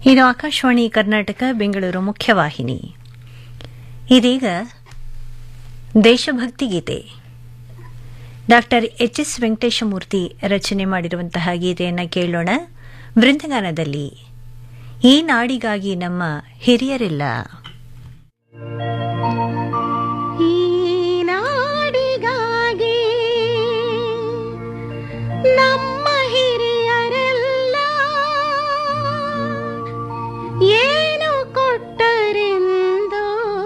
ಇದು ಆಕಾಶವಾಣಿ ಕರ್ನಾಟಕ ಬೆಂಗಳೂರು ಮುಖ್ಯವಾಹಿನಿ ಇದೀಗ ದೇಶಭಕ್ತಿ ಗೀತೆ ಡಾಕ್ಟರ್ ಎಚ್ ಎಸ್ ವೆಂಕಟೇಶಮೂರ್ತಿ ರಚನೆ ಮಾಡಿರುವಂತಹ ಗೀತೆಯನ್ನು ಕೇಳೋಣ ವೃಂದಗಾನದಲ್ಲಿ ಈ ನಾಡಿಗಾಗಿ ನಮ್ಮ ಹಿರಿಯರಿಲ್ಲ ಈ ನಾಡಿಗಾಗಿ ನಮ್ಮ ಹಿರಿಯರೆಲ್ಲ ಏನು ಕೊಟ್ಟರೆಂದು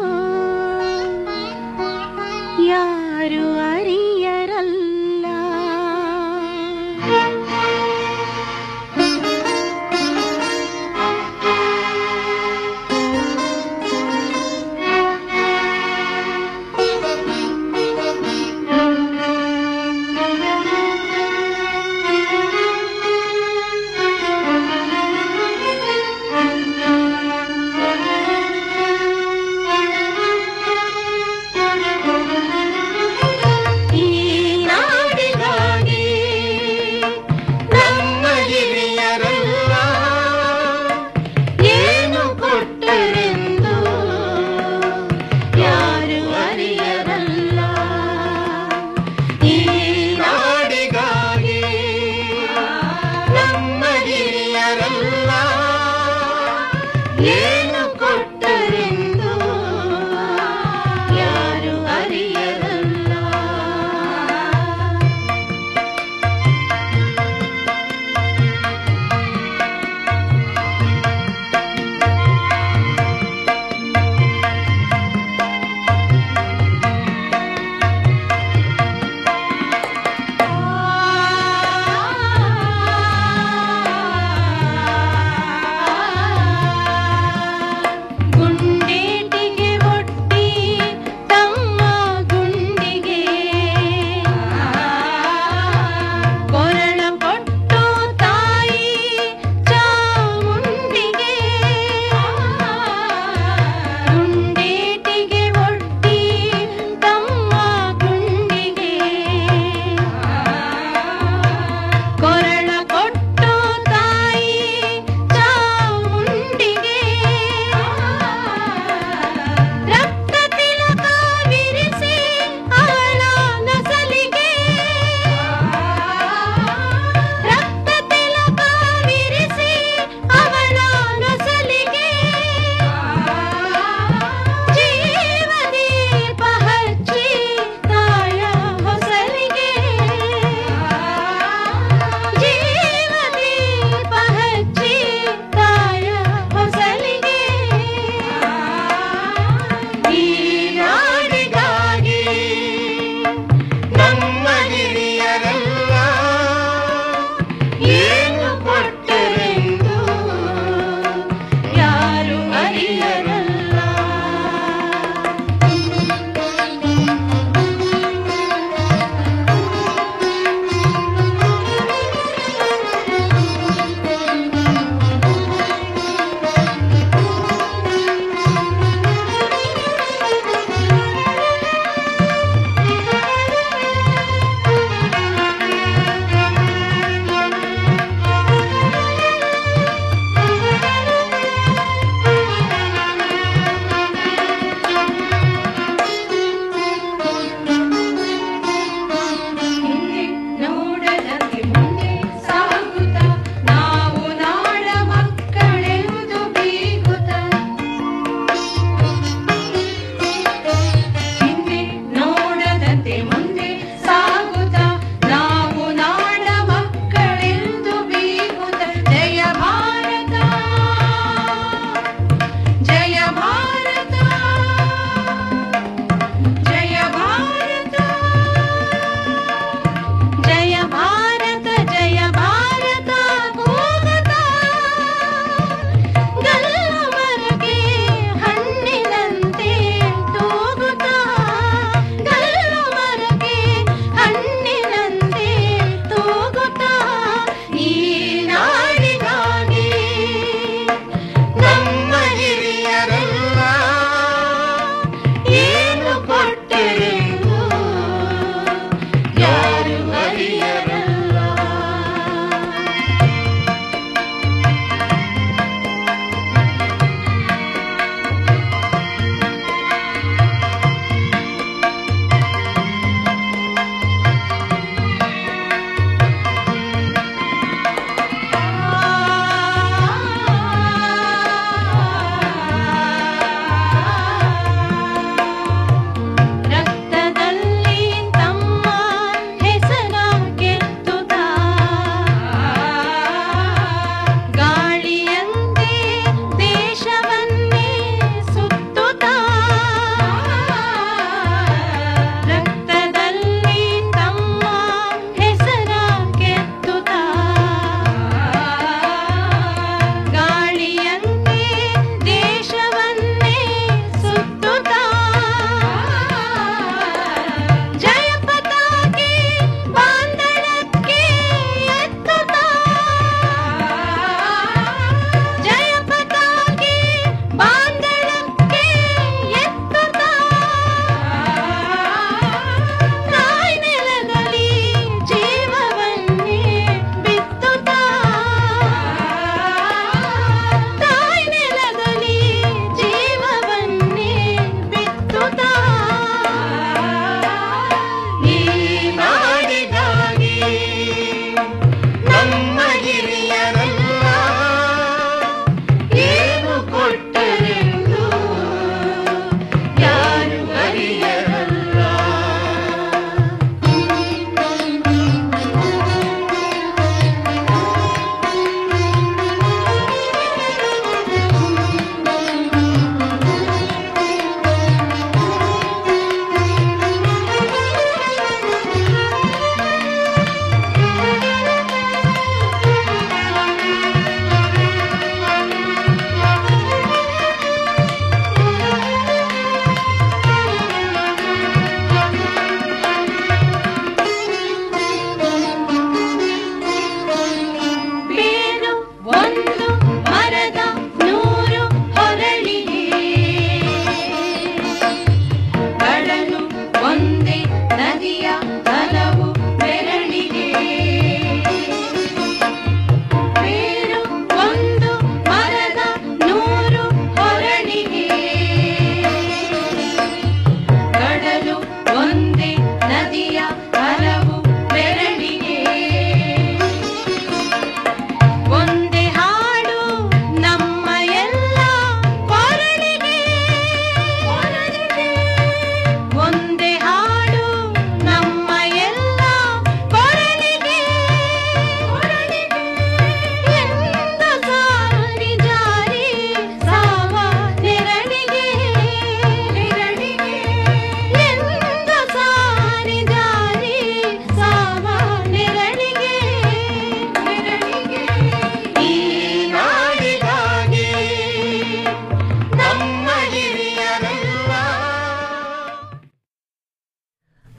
ಯಾರು ಅರಿಯರಲ್ಲ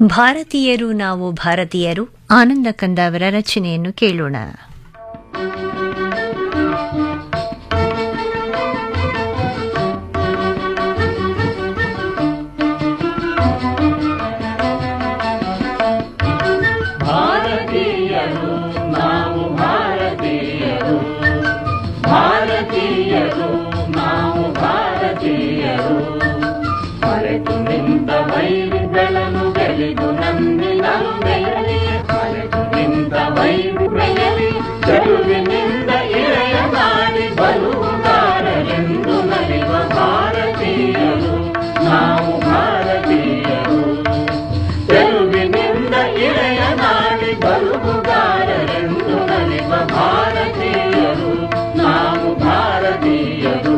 ಭಾರತೀಯರು ನಾವು ಭಾರತೀಯರು ಆನಂದ ಕಂದ ಅವರ ರಚನೆಯನ್ನು ಕೇಳೋಣ ಭಾರತೀಯರು ನಾವು ಭಾರತೀಯರು ಭಾರತೀಯರು ನಾವು ಭಾರತೀಯರು ಮರೆತು ನಿಂತ ವೈರಿಗಳನ್ನು ಗೆಲಿದು ನಂದಿನಲು ಬೆಳಲಿ ಮರೆತು ನಿಂತ ವೈರಿಗಳಲ್ಲಿ ಚೆಲುವಿನಿಂದ ಇಳೆಯ ಮಾಡಿ ಬರುವುದಾರರೆಂದು ನಲಿವ ಭಾರತೀಯರು ನಾವು ಭಾರತೀಯರು ತೆಲುಗಿನಿಂದ ಇಳೆಯ ನಾಡಿ ಬರುವುದಾರರೆಂದು ನಲಿವ ಭಾರತೀಯರು ನಾವು ಭಾರತೀಯರು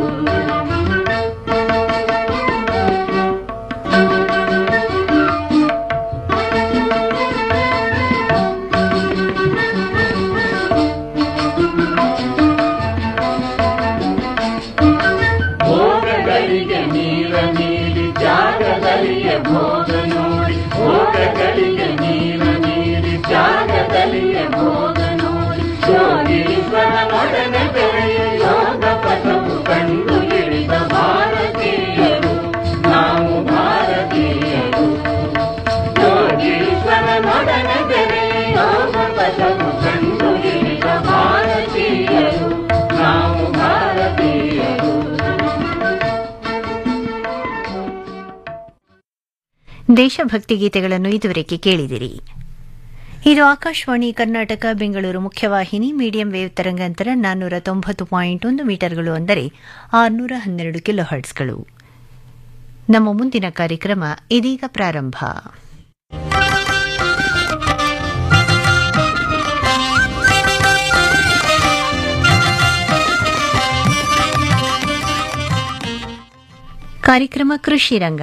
ಭೋಗಗಳಿಗೆ ನೀರ ನೀಡಿ ಜಾಗದಲ್ಲಿಯೇ ಭೋಗ ನೋಡಿ ಭೋಗಗಳಿಗೆ ನೀರ ನೀಡಿ ಜಾಗದಲ್ಲಿಯೇ ಭೋಗ ನೋಡಿ ಯೋಗೀಶ್ವರನೊಡನೆ ಬೆಳೆಯ ಯೋಗ ಪಥವು ಕಂಡು ಹಿಡಿದ ಭಾರತೀಯರು ನಾವು ಭಾರತೀಯರು ಯೋಗೀಶ್ವರನೊಡನೆ ಬೆಳೆಯ ಯೋಗ ಪಥವು ಕಂಡು ಹಿಡಿದ ಭಾರತೀಯರು ನಾವು ಭಾರತೀಯರು ದೇಶಭಕ್ತಿ ಗೀತೆಗಳನ್ನು ಇದುವರೆಗೆ ಕೇಳಿದಿರಿ ಇದು ಆಕಾಶವಾಣಿ ಕರ್ನಾಟಕ ಬೆಂಗಳೂರು ಮುಖ್ಯವಾಹಿನಿ ಮೀಡಿಯಂ ವೇವ್ ತರಂಗಾಂತರ ನಾನ್ನೂರ ತೊಂಬತ್ತು ಪಾಯಿಂಟ್ ಒಂದು ಮೀಟರ್ಗಳು ಅಂದರೆ ಆರುನೂರ ಹನ್ನೆರಡು ಕಿಲೋ ಹರ್ಟ್ಸ್ಗಳು ನಮ್ಮ ಮುಂದಿನ ಕಾರ್ಯಕ್ರಮ ಇದೀಗ ಪ್ರಾರಂಭ ಕಾರ್ಯಕ್ರಮ ಕೃಷಿ ರಂಗ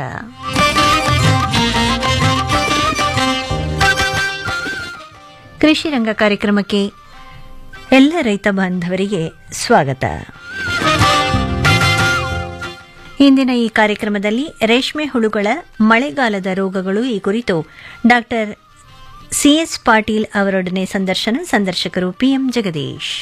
ಕೃಷಿ ರಂಗ ಕಾರ್ಯಕ್ರಮಕ್ಕೆ ಎಲ್ಲ ರೈತ ಬಾಂಧವರಿಗೆ ಸ್ವಾಗತ ಇಂದಿನ ಈ ಕಾರ್ಯಕ್ರಮದಲ್ಲಿ ರೇಷ್ಮೆ ಹುಳುಗಳ ಮಳೆಗಾಲದ ರೋಗಗಳು ಈ ಕುರಿತು ಡಾಕ್ಟರ್ ಸಿಎಸ್ ಪಾಟೀಲ್ ಅವರೊಡನೆ ಸಂದರ್ಶನ ಸಂದರ್ಶಕರು ಪಿಎಂ ಜಗದೀಶ್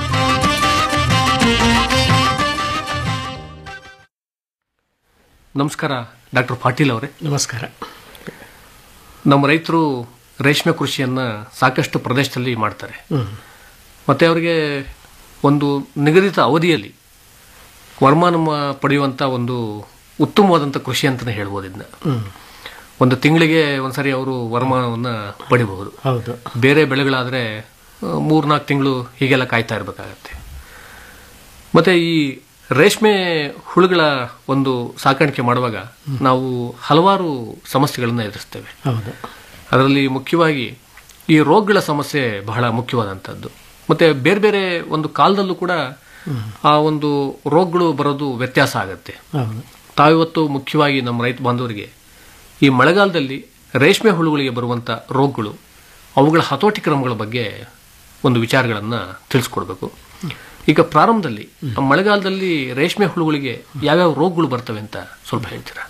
ನಮಸ್ಕಾರ ಡಾಕ್ಟರ್ ಪಾಟೀಲ್ ಅವರೇ ನಮಸ್ಕಾರ ನಮ್ಮ ರೈತರು ರೇಷ್ಮೆ ಕೃಷಿಯನ್ನ ಸಾಕಷ್ಟು ಪ್ರದೇಶದಲ್ಲಿ ಮಾಡ್ತಾರೆ ಮತ್ತೆ ಅವರಿಗೆ ಒಂದು ನಿಗದಿತ ಅವಧಿಯಲ್ಲಿ ವರಮಾನ ಮ- ಪಡೆಯುವಂತ ಒಂದು ಉತ್ತಮವಾದಂಥ ಕೃಷಿ ಅಂತಲೇ ಹೇಳ್ಬೋದು ಇದನ್ನ ಒಂದು ತಿಂಗಳಿಗೆ ಒಂದ್ಸರಿ ಅವರು ವರಮಾನವನ್ನ ಪಡಿಬಹುದು ಹೌದು ಬೇರೆ ಬೆಳೆಗಳಾದರೆ ಮೂರ್ನಾಲ್ಕು ತಿಂಗಳು ಹೀಗೆಲ್ಲ ಕಾಯ್ತಾ ಇರಬೇಕಾಗತ್ತೆ ಮತ್ತೆ ಈ ರೇಷ್ಮೆ ಹುಳುಗಳ ಒಂದು ಸಾಕಾಣಿಕೆ ಮಾಡುವಾಗ ನಾವು ಹಲವಾರು ಸಮಸ್ಯೆಗಳನ್ನು ಎದುರಿಸ್ತೇವೆ ಹೌದು ಅದರಲ್ಲಿ ಮುಖ್ಯವಾಗಿ ಈ ರೋಗಗಳ ಸಮಸ್ಯೆ ಬಹಳ ಮುಖ್ಯವಾದಂಥದ್ದು ಮತ್ತೆ ಬೇರೆ ಬೇರೆ ಒಂದು ಕಾಲದಲ್ಲೂ ಕೂಡ ಆ ಒಂದು ರೋಗಗಳು ಬರೋದು ವ್ಯತ್ಯಾಸ ಆಗುತ್ತೆ ಹೌದು ತಾವಿವತ್ತು ಮುಖ್ಯವಾಗಿ ನಮ್ಮ ರೈತ ಬಾಂಧವರಿಗೆ ಈ ಮಳೆಗಾಲದಲ್ಲಿ ರೇಷ್ಮೆ ಹುಳುಗಳಿಗೆ ಬರುವಂಥ ರೋಗಗಳು ಅವುಗಳ ಹತೋಟಿ ಕ್ರಮಗಳ ಬಗ್ಗೆ ಒಂದು ವಿಚಾರಗಳನ್ನು ತಿಳಿಸ್ಕೊಡ್ಬೇಕು ಈಗ ಪ್ರಾರಂಭದಲ್ಲಿ ಆ ಮಳೆಗಾಲದಲ್ಲಿ ರೇಷ್ಮೆ ಹುಳುಗಳಿಗೆ ಯಾವ್ಯಾವ ರೋಗಗಳು ಬರ್ತವೆ ಅಂತ ಸ್ವಲ್ಪ ಹೇಳ್ತೀರಾ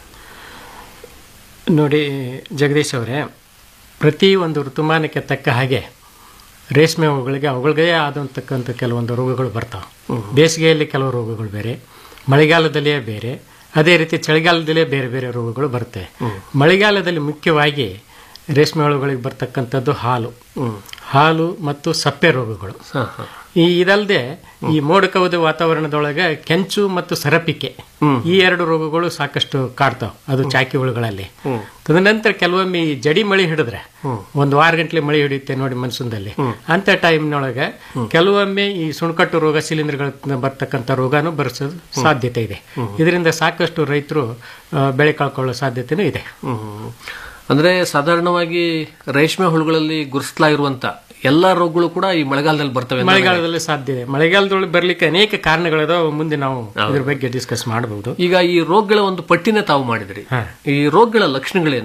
ನೋಡಿ ಜಗದೀಶ್ ಅವರೇ ಪ್ರತಿ ಒಂದು ಋತುಮಾನಕ್ಕೆ ತಕ್ಕ ಹಾಗೆ ರೇಷ್ಮೆ ಹುಳುಗಳಿಗೆ ಅವುಗಳಿಗೆ ಆದಂತಕ್ಕಂಥ ಕೆಲವೊಂದು ರೋಗಗಳು ಬರ್ತಾವೆ ಬೇಸಿಗೆಯಲ್ಲಿ ಕೆಲವು ರೋಗಗಳು ಬೇರೆ ಮಳೆಗಾಲದಲ್ಲಿಯೇ ಬೇರೆ ಅದೇ ರೀತಿ ಚಳಿಗಾಲದಲ್ಲೇ ಬೇರೆ ಬೇರೆ ರೋಗಗಳು ಬರುತ್ತೆ ಮಳೆಗಾಲದಲ್ಲಿ ಮುಖ್ಯವಾಗಿ ರೇಷ್ಮೆ ಹುಳುಗಳಿಗೆ ಬರ್ತಕ್ಕಂಥದ್ದು ಹಾಲು ಹಾಲು ಮತ್ತು ಸಪ್ಪೆ ರೋಗಗಳು ಹಾ ಹಾ ಈ ಇದಲ್ಲದೆ ಈ ಮೋಡ ಕವಿದ ವಾತಾವರಣದೊಳಗೆ ಕೆಂಚು ಮತ್ತು ಸರಪಿಕೆ ಈ ಎರಡು ರೋಗಗಳು ಸಾಕಷ್ಟು ಕಾಡ್ತಾವ ಅದು ಚಾಕಿ ಹುಳುಗಳಲ್ಲಿ ತದನಂತರ ಕೆಲವೊಮ್ಮೆ ಈ ಜಡಿ ಮಳಿ ಹಿಡಿದ್ರೆ ಒಂದು ವಾರ ಗಂಟ್ಲೆ ಮಳಿ ಹಿಡಿಯುತ್ತೆ ನೋಡಿ ಮನ್ಸೂನ್ದಲ್ಲಿ ಅಂತ ಟೈಮ್ನೊಳಗೆ ಕೆಲವೊಮ್ಮೆ ಈ ಸುಣ್ಕಟ್ಟು ರೋಗ ಶಿಲೀಂಧ್ರಗಳ ಬರ್ತಕ್ಕಂಥ ರೋಗನೂ ಬರೆಸೋದು ಸಾಧ್ಯತೆ ಇದೆ ಇದರಿಂದ ಸಾಕಷ್ಟು ರೈತರು ಆ, ಬೆಳೆ ಕಳ್ಕೊಳ್ಳೋ ಸಾಧ್ಯತೆನೂ ಇದೆ ಹ್ಮ್. ಅಂದ್ರೆ ಸಾಧಾರಣವಾಗಿ ರೇಷ್ಮೆ ಹುಳುಗಳಲ್ಲಿ ಗುರುಸ್ಲಾ ಇರುವಂತ ಎಲ್ಲಾ ರೋಗಗಳು ಕೂಡ ಈ ಮಳೆಗಾಲದಲ್ಲಿ ಬರ್ತವೆ ಅಂತ ಮಳೆಗಾಲದಲ್ಲಿ ಸಾಧ್ಯ ಇದೆ ಮಳೆಗಾಲದೊಳಗೆ ಬರ್ಲಿಕ್ಕೆ ಅನೇಕ ಕಾರಣಗಳಿದಾವೆ ಮುಂದೆ ನಾವು ಇದ್ರ ಬಗ್ಗೆ ಡಿಸ್ಕಸ್ ಮಾಡಬಹುದು ಈಗ ಈ ರೋಗಗಳ ಒಂದು ಪಟ್ಟಿನ ತಾವು ಮಾಡಿದ್ರಿ ಹಾ. ಈ ರೋಗಗಳ ಲಕ್ಷಣಗಳೇನು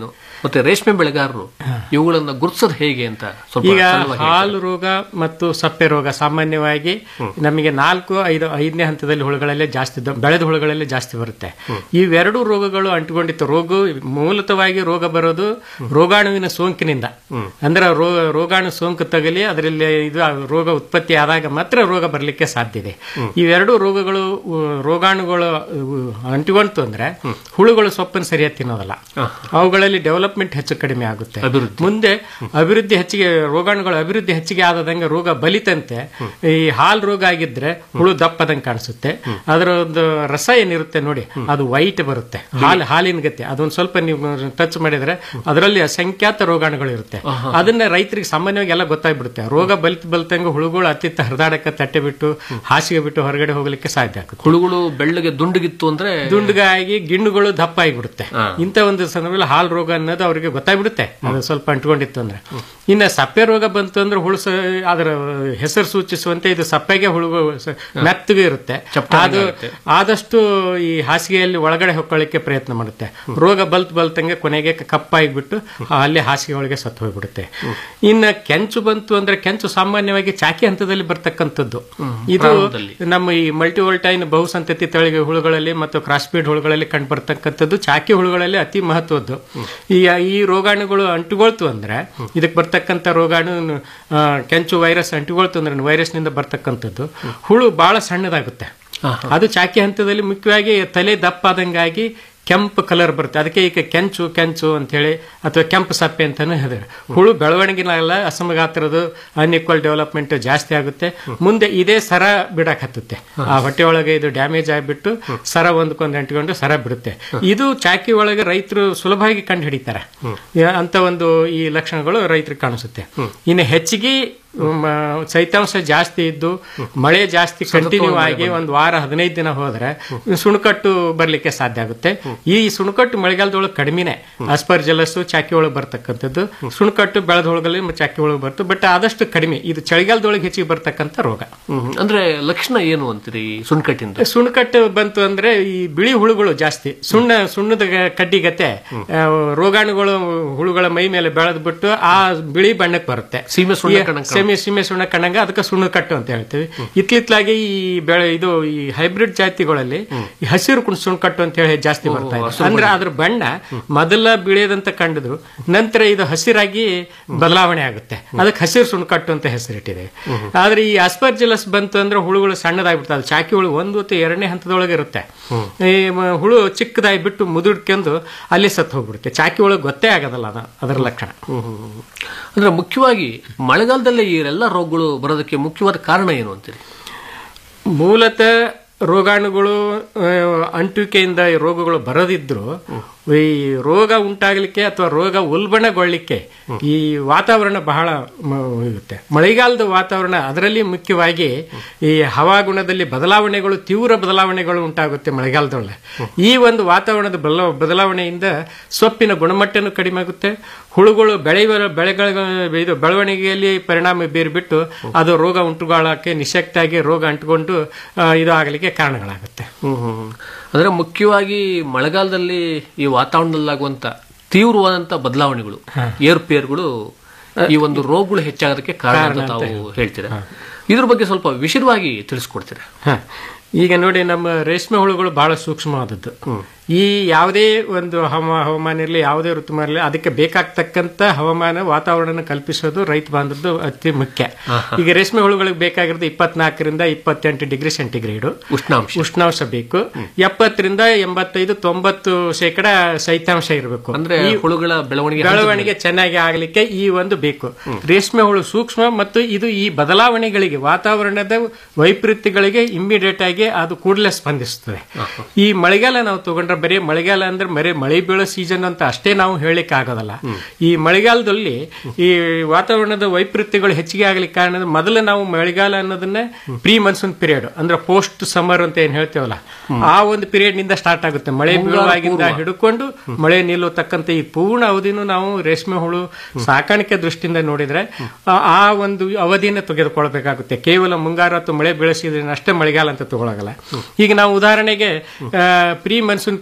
ಮತ್ತೆ ರೇಷ್ಮೆ ಬೆಳೆಗಾರರು ಇವುಗಳನ್ನ ಗುರುತಿಸೋದು ಹೇಗೆ ಅಂತ ಸ್ವಲ್ಪ ಈಗ ಸರಳವಾಗಿ ಹೇಳ್ತೀರಾ? ಹಾಲು ರೋಗ ಮತ್ತು ಸಪ್ಪೆ ರೋಗ ಸಾಮಾನ್ಯವಾಗಿ ನಮಗೆ ನಾಲ್ಕು ಐದು ಐದನೇ ಹಂತದಲ್ಲಿ ಹುಳುಗಳಲ್ಲೇ ಜಾಸ್ತಿ ದ- ಬೆಳೆದ ಹುಳುಗಳಲ್ಲೇ ಜಾಸ್ತಿ ಬರುತ್ತೆ ಇವೆರಡು ರೋಗಗಳು ಅಂಟಿಕೊಂಡಿತ್ತು ರೋಗ ಮೂಲತವಾಗಿ ರೋಗ ಬರೋದು ರೋಗಾಣುವಿನ ಸೋಂಕಿನಿಂದ ಅಂದ್ರೆ ರೋ- ರೋಗಾಣು ಸೋಂಕು ತಗಲಿ ಅದರಲ್ಲಿ ಇದು ಆ ರೋಗ ಉತ್ಪತ್ತಿ ಆದಾಗ ಮಾತ್ರ ರೋಗ ಬರಲಿಕ್ಕೆ ಸಾಧ್ಯ ಇದೆ ಇವೆರಡು ರೋಗಗಳು ಉ, ರೋಗಾಣುಗಳು ಉ, ಅಂಟಿಕೊಂತು ಅಂದ್ರೆ ಹುಳುಗಳು ಸೊಪ್ಪನ್ನು ಸರಿಯಾಗಿ ತಿನ್ನೋದಲ್ಲ ಅವುಗಳಲ್ಲಿ ಡೆವಲಪ್ಮೆಂಟ್ ಹೆಚ್ಚು ಕಡಿಮೆ ಆಗುತ್ತೆ ಅಭಿವೃದ್ಧಿ. ಮುಂದೆ ಅಭಿವೃದ್ಧಿ ಹೆಚ್ಚಿಗೆ ರೋಗಾಣುಗಳ ಅಭಿವೃದ್ಧಿ ಹೆಚ್ಚಿಗೆ ಆದಂಗೆ ರೋಗ ಬಲಿತಂತೆ ಈ ಹಾಲ್ ರೋಗ ಆಗಿದ್ರೆ ಹುಳು ದಪ್ಪದಂಗೆ ಕಾಣಿಸುತ್ತೆ ಅದರ ಒಂದು ರಸ ಏನಿರುತ್ತೆ ನೋಡಿ ಅದು ವೈಟ್ ಬರುತ್ತೆ ಹಾಲು ಹಾಲಿನ ಗತಿ ಅದೊಂದು ಸ್ವಲ್ಪ ನೀವು ಟಚ್ ಮಾಡಿದ್ರೆ ಅದರಲ್ಲಿ ಅಸಂಖ್ಯಾತ ರೋಗಾಣುಗಳು ಇರುತ್ತೆ ಅದನ್ನ ರೈತರಿಗೆ ಸಾಮಾನ್ಯವಾಗಿ ಎಲ್ಲ ಗೊತ್ತಾಗ್ಬಿಡುತ್ತೆ ರೋಗ ಬಲಿತ ಬಲಿತಂಗೆ ಹುಳುಗಳು ಅತ್ತಿತ್ತ ಹರಿದಾಡಕ್ಕೆ ತಟ್ಟೆ ಬಿಟ್ಟು ಹಾಸಿಗೆ ಬಿಟ್ಟು ಹೊರಗಡೆ ಹೋಗ್ಲಿಕ್ಕೆ ಸಾಧ್ಯ ಆಗುತ್ತೆ ಹುಳುಗಳು ಬೆಳ್ಳಗೆ ದುಂಡಗಿತ್ತು ಅಂದ್ರೆ ದುಂಡುಗಾಗಿ ಗಿಣ್ಣುಗಳು ದಪ್ಪ ಆಗಿಬಿಡುತ್ತೆ ಇಂಥ ಒಂದು ಸಂದರ್ಭದಲ್ಲಿ ಹಾಲ್ ರೋಗ ಅನ್ನೋದು ಅವರಿಗೆ ಗೊತ್ತಾಗ್ಬಿಡುತ್ತೆ ಅದು ಸ್ವಲ್ಪ ಅಂಟ್ಕೊಂಡಿತ್ತು ಅಂದ್ರೆ ಇನ್ನು ಸಪ್ಪೆ ರೋಗ ಬಂತು ಅಂದ್ರೆ ಹುಳು ಸ- ಅದರ ಹೆಸರು ಸೂಚಿಸುವಂತೆ ಇದು ಸಪ್ಪೆಗೆ ಹುಳು ಸ- ಮೆತ್ತಗೆ ಇರುತ್ತೆ ಅದು ಆದಷ್ಟು ಈ ಹಾಸಿಗೆಯಲ್ಲಿ ಒಳಗಡೆ ಹೊಕ್ಕೊಳ್ಳಿಕ್ಕೆ ಪ್ರಯತ್ನ ಮಾಡುತ್ತೆ ರೋಗ ಬಲ್ತ್ ಬಲ್ತಂಗೆ ಕೊನೆಗೆ ಕಪ್ಪಾಗಿಬಿಟ್ಟು ಅಲ್ಲಿ ಹಾಸಿಗೆ ಒಳಗೆ ಸತ್ತು ಹೋಗ್ಬಿಡುತ್ತೆ ಇನ್ನು ಕೆಂಚು ಬಂತು ಅಂದ್ರೆ ಕೆಂಚು ಸಾಮಾನ್ಯವಾಗಿ ಚಾಕಿ ಹಂತದಲ್ಲಿ ಬರ್ತಕ್ಕಂಥದ್ದು ಇದು ಪ್ರಾರಂಭದಲ್ಲಿ. ನಮ್ಮ ಈ ಮಲ್ಟಿವೋಲ್ಟೈನ್ ಬಹುಸಂತತಿ ತಳಿಗೆ ಹುಳುಗಳಲ್ಲಿ ಮತ್ತು ಕ್ರಾಸ್ ಬೀಡ್ ಹುಳುಗಳಲ್ಲಿ ಕಂಡು ಬರ್ತಕ್ಕಂಥದ್ದು ಚಾಕಿ ಹುಳುಗಳಲ್ಲಿ ಅತಿ ಮಹತ್ವದ್ದು ಈ ಈ ರೋಗಾಣುಗಳು ಅಂಟುಕೊಳ್ತು ಅಂದ್ರೆ ಇದಕ್ಕೆ ಬರ್ತಕ್ಕಂಥ ರೋಗಾಣು ಆ, ಕೆಂಚು ವೈರಸ್ ಅಂಟುಕೊಳ್ತು ಅಂದ್ರೆ ವೈರಸ್ನಿಂದ ಬರ್ತಕ್ಕಂಥದ್ದು ಹುಳು ಬಹಳ ಸಣ್ಣದಾಗುತ್ತೆ ಅದು ಚಾಕಿ ಹಂತದಲ್ಲಿ ಮುಖ್ಯವಾಗಿ ತಲೆ ದಪ್ಪ ಆದಂಗಾಗಿ ಕೆಂಪು ಕಲರ್ ಬರುತ್ತೆ ಅದಕ್ಕೆ ಈಗ ಕೆಂಚು ಕೆಂಚು ಅಂತ ಹೇಳಿ ಅಥವಾ ಕೆಂಪು ಸಪ್ಪೆ ಅಂತಾನು ಹೇಳಿದ್ರೆ ಹುಳು ಬೆಳವಣಿಗೆನಲ್ಲ ಅಸಮಗಾತ್ರದು ಅನ್ಇಕ್ವಲ್ ಡೆವಲಪ್ಮೆಂಟ್ ಜಾಸ್ತಿ ಆಗುತ್ತೆ ಮುಂದೆ ಇದೇ ಸರ ಬಿಡಕ್ ಹತ್ತುತ್ತೆ ಆ ಹೊಟ್ಟೆ ಒಳಗೆ ಇದು ಡ್ಯಾಮೇಜ್ ಆಗಿಬಿಟ್ಟು ಸರ ಒಂದಕ್ಕೊಂದು ಅಂಟಿಕೊಂಡು ಸರ ಬಿಡುತ್ತೆ ಇದು ಚಾಕಿ ಒಳಗೆ ರೈತರು ಸುಲಭವಾಗಿ ಕಂಡು ಹಿಡಿತಾರೆ ಯಾ- ಅಂತ ಒಂದು ಈ ಲಕ್ಷಣಗಳು ರೈತರಿಗೆ ಕಾಣಿಸುತ್ತೆ ಇನ್ನು ಹೆಚ್ಚಿಗೆ ಮ, ಶೈತ್ಯಾಂಶ ಜಾಸ್ತಿ ಇದ್ದು ಮಳೆ ಜಾಸ್ತಿ ಕಂಟಿನ್ಯೂ ಆಗಿ ಒಂದು ವಾರ ಹದಿನೈದು ದಿನ ಹೋದ್ರೆ ಸುಣಕಟ್ಟು ಬರ್ಲಿಕ್ಕೆ ಸಾಧ್ಯ ಆಗುತ್ತೆ ಈ ಸುಣಕಟ್ಟು ಮಳೆಗಾಲದೊಳಗೆ ಕಡಿಮೆನೆ ಅಸ್ಪರ್ಜಲಸ್ ಚಾಕಿ ಒಳಗೆ ಬರ್ತಕ್ಕಂಥದ್ದು ಸುಣಕಟ್ಟು ಬೆಳೆದ ಒಳಗಲ್ಲಿ ಚಾಕಿ ಒಳಗೆ ಬರ್ತದೆ ಬಟ್ ಆದಷ್ಟು ಕಡಿಮೆ ಇದು ಚಳಿಗಾಲದೊಳಗೆ ಹೆಚ್ಚಿಗೆ ಬರ್ತಕ್ಕಂಥ ರೋಗ ಹ್ಮ್. ಅಂದ್ರೆ ಲಕ್ಷಣ ಏನು ಅಂತೀರಿ ಸುಣ್ಕಟ್ಟಿಂದ ಸುಣ್ಕಟ್ಟು ಬಂತು ಅಂದ್ರೆ ಈ ಬಿಳಿ ಹುಳುಗಳು ಜಾಸ್ತಿ ಸುಣ್ಣ ಸುಣ್ಣದ ಗ- ಕಡ್ಡಿಗತೆ ಆ, ರೋಗಾಣುಗಳು ಹುಳುಗಳ ಮೈ ಮೇಲೆ ಬೆಳೆದ್ ಬಿಟ್ಟು ಆ ಬಿಳಿ ಬಣ್ಣಕ್ಕೆ ಬರುತ್ತೆ ಸೀಮೆ ಸುಣ್ಣ ಈ ಕಣಂಕ. ಸೀಮೆ ಸೀಮೆ ಸುಣ್ಣ ಕಣ್ಣಂಗ ಅದಕ್ಕೆ ಸುಣ್ಣ ಕಟ್ಟು ಅಂತ ಹೇಳ್ತೀವಿ ಇತ್ಲಿತ್ಲಾಗಿ ಈ ಬೆಳೆ ಇದು ಈ ಹೈಬ್ರಿಡ್ ಜಾತಿಗಳಲ್ಲಿ ಈ ಹಸಿರು ಕುಣ್ ಸುಣ್ಕಟ್ಟು ಅಂತ ಹೇಳಿ ಜಾಸ್ತಿ ಬರ್ತಾ ಇದೆ ಅಂದ್ರೆ ಅದ್ರ ಬಣ್ಣ ಮೊದಲ ಬಿಳಿಯದಂತ ಕಂಡಿದ್ರು ನಂತರ ಇದು ಹಸಿರಾಗಿ ಬದಲಾವಣೆ ಆಗುತ್ತೆ ಅದಕ್ಕೆ ಹಸಿರು ಸುಣ್ಕಟ್ಟು ಅಂತ ಹೆಸರಿಟ್ಟಿದೆ ಆದ್ರೆ ಈ ಅಸ್ಪರ್ಜಿಲಸ್ ಬಂತು ಅಂದ್ರೆ ಹುಳುಗಳು ಸಣ್ಣದಾಗ್ಬಿಡ್ತದೆ ಅದು ಚಾಕಿ ಹುಳು ಒಂದು ಅಥವಾ ಎರಡನೇ ಹಂತದೊಳಗೆ ಇರುತ್ತೆ ಈ ಮ- ಹುಳು ಚಿಕ್ಕದಾಗಿ ಬಿಟ್ಟು ಮುದುಡ್ಕೊಂಡು ಅಲ್ಲಿ ಸತ್ತು ಹೋಗ್ಬಿಡುತ್ತೆ ಚಾಕಿ ಒಳಗೆ ಗೊತ್ತೇ ಆಗೋದಲ್ಲ ಅದ ಅದರ ಲಕ್ಷಣ ಅಂದ್ರೆ ಮುಖ್ಯವಾಗಿ ಮಳೆಗಾಲದಲ್ಲೇ ಈ ಎಲ್ಲ ರೋಗಗಳು ಬರೋದಕ್ಕೆ ಮುಖ್ಯವಾದ ಕಾರಣ ಏನು ಅಂತೀರಿ ಮೂಲತಃ ರೋಗಾಣುಗಳು ಆ, ಅಂಟುವಿಕೆಯಿಂದ ಈ ರೋಗಗಳು ಬರದಿದ್ರು ಈ ರೋಗ ಉಂಟಾಗಲಿಕ್ಕೆ ಅಥವಾ ರೋಗ ಉಲ್ಬಣಗೊಳ್ಳಿಕ್ಕೆ ಈ ವಾತಾವರಣ ಬಹಳ ಮ- ಇರುತ್ತೆ ಮಳೆಗಾಲದ ವಾತಾವರಣ ಅದರಲ್ಲಿ ಮುಖ್ಯವಾಗಿ ಈ ಹವಾಗುಣದಲ್ಲಿ ಬದಲಾವಣೆಗಳು ತೀವ್ರ ಬದಲಾವಣೆಗಳು ಉಂಟಾಗುತ್ತೆ ಮಳೆಗಾಲದೊಳಗೆ ಈ ಒಂದು ವಾತಾವರಣದ ಬದಲ ಬದಲಾವಣೆಯಿಂದ ಸೊಪ್ಪಿನ ಗುಣಮಟ್ಟನೂ ಕಡಿಮೆ ಆಗುತ್ತೆ ಹುಳುಗಳು ಬೆಳೆಯುವ ಬೆಳೆಗಳ ಇದು ಬೆಳವಣಿಗೆಯಲ್ಲಿ ಪರಿಣಾಮ ಬೀರ್ಬಿಟ್ಟು ಅದು ರೋಗ ಉಂಟುಗೊಳ್ಳಕ್ಕೆ ನಿಶಕ್ತಾಗಿ ರೋಗ ಅಂಟುಕೊಂಡು ಆ, ಇದು ಆಗಲಿಕ್ಕೆ ಕಾರಣಗಳಾಗುತ್ತೆ ಹ್ಮ್ ಹ್ಮ್ ಹ್ಮ್. ಅಂದ್ರೆ ಮುಖ್ಯವಾಗಿ ಮಳೆಗಾಲದಲ್ಲಿ ಈ ವಾತಾವರಣದಲ್ಲಾಗುವಂತ ತೀವ್ರವಾದಂತ ಬದಲಾವಣೆಗಳು ಏರುಪೇರುಗಳು ಈ ಒಂದು ರೋಗಗಳು ಹೆಚ್ಚಾಗೋದಕ್ಕೆ ಕಾರಣ ಅಂತ ತಾವು ಹೇಳ್ತೀರಾ ಇದ್ರ ಬಗ್ಗೆ ಸ್ವಲ್ಪ ವಿಶದವಾಗಿ ತಿಳಿಸ್ಕೊಡ್ತೀರಾ ಹ. ಈಗ ನೋಡಿ ನಮ್ಮ ರೇಷ್ಮೆ ಹುಳುಗಳು ಬಹಳ ಸೂಕ್ಷ್ಮವಾದದ್ದು ಈ ಯಾವುದೇ ಒಂದು ಹವ ಹವಾಮಾನ ಇರಲಿ ಯಾವುದೇ ಋತುಮಾನ ಇರಲಿ ಅದಕ್ಕೆ ಬೇಕಾಗ್ತಕ್ಕಂಥ ಹವಾಮಾನ ವಾತಾವರಣ ಕಲ್ಪಿಸೋದು ರೈತ ಬಾಂಧವದ್ದು ಅತಿ ಮುಖ್ಯ ಈಗ ರೇಷ್ಮೆ ಹುಳುಗಳಿಗೆ ಬೇಕಾಗಿರೋದು ಇಪ್ಪತ್ನಾಲ್ಕರಿಂದ ಇಪ್ಪತ್ತೆಂಟು ಡಿಗ್ರಿ ಸೆಂಟಿಗ್ರೇಡು ಉಷ್ಣಾಂಶ ಉಷ್ಣಾಂಶ ಬೇಕು ಎಪ್ಪತ್ತರಿಂದ ಎಂಬತ್ತೈದು ತೊಂಬತ್ತು ಶೇಕಡ ಶೈತ್ಯಾಂಶ ಇರಬೇಕು ಅಂದ್ರೆ ಹುಳುಗಳ ಬೆಳವಣಿಗೆ ಬೆಳವಣಿಗೆ ಚೆನ್ನಾಗಿ ಆಗಲಿಕ್ಕೆ ಈ ಒಂದು ಬೇಕು ರೇಷ್ಮೆ ಹುಳು ಸೂಕ್ಷ್ಮ ಮತ್ತು ಇದು ಈ ಬದಲಾವಣೆಗಳಿಗೆ ವಾತಾವರಣದ ವೈಪರೀತ್ಯಗಳಿಗೆ ಇಮ್ಮಿಡಿಯೇಟ್ ಆಗಿ ಅದು ಕೂಡಲೇ ಸ್ಪಂದಿಸ್ತದೆ ಈ ಮಳೆಗಾಲ ನಾವು ತಗೊಂಡ್ರೆ ಬರೀ ಮಳೆಗಾಲ ಅಂದ್ರೆ ಬರೀ ಮಳೆ ಬೀಳೋ ಸೀಸನ್ ಅಂತ ಅಷ್ಟೇ ನಾವು ಹೇಳಲಿಕ್ಕೆ ಆಗೋದಲ್ಲ ಈ ಮಳೆಗಾಲದಲ್ಲಿ ಈ ವಾತಾವರಣದ ವೈಪರೀತ್ಯಗಳು ಹೆಚ್ಚಿಗೆ ಆಗ್ಲಿಕ್ಕೆ ಕಾರಣ ಮೊದಲು ನಾವು ಮಳೆಗಾಲ ಅನ್ನೋದನ್ನ ಪ್ರೀ ಮನ್ಸೂನ್ ಪೀರಿಯಡ್ ಅಂದ್ರೆ ಪೋಸ್ಟ್ ಸಮರ್ ಅಂತ ಏನ್ ಹೇಳ್ತೇವಲ್ಲ ಆ ಒಂದು ಪೀರಿಯಡ್ ನಿಂದ ಸ್ಟಾರ್ಟ್ ಆಗುತ್ತೆ ಮಳೆ ಬೀಳುವಾಗಿಂದ ಹಿಡ್ಕೊಂಡು ಮಳೆ ನಿಲ್ಲತಕ್ಕಂತ ಈ ಪೂರ್ಣ ಅವಧಿನೂ ನಾವು ರೇಷ್ಮೆ ಹುಳು ಸಾಕಾಣಿಕೆ ದೃಷ್ಟಿಯಿಂದ ನೋಡಿದ್ರೆ ಆ- ಆ ಒಂದು ಅವಧಿಯನ್ನು ತೆಗೆದುಕೊಳ್ಬೇಕಾಗುತ್ತೆ ಕೇವಲ ಮುಂಗಾರು ಅಥವಾ ಮಳೆ ಬೆಳೆಸಿದ್ರೆ ಅಷ್ಟೇ ಮಳೆಗಾಲ ಅಂತ ತಗೊಳಗಲ್ಲ ಈಗ ನಾವು ಉದಾಹರಣೆಗೆ ಪ್ರೀ ಮನ್ಸೂನ್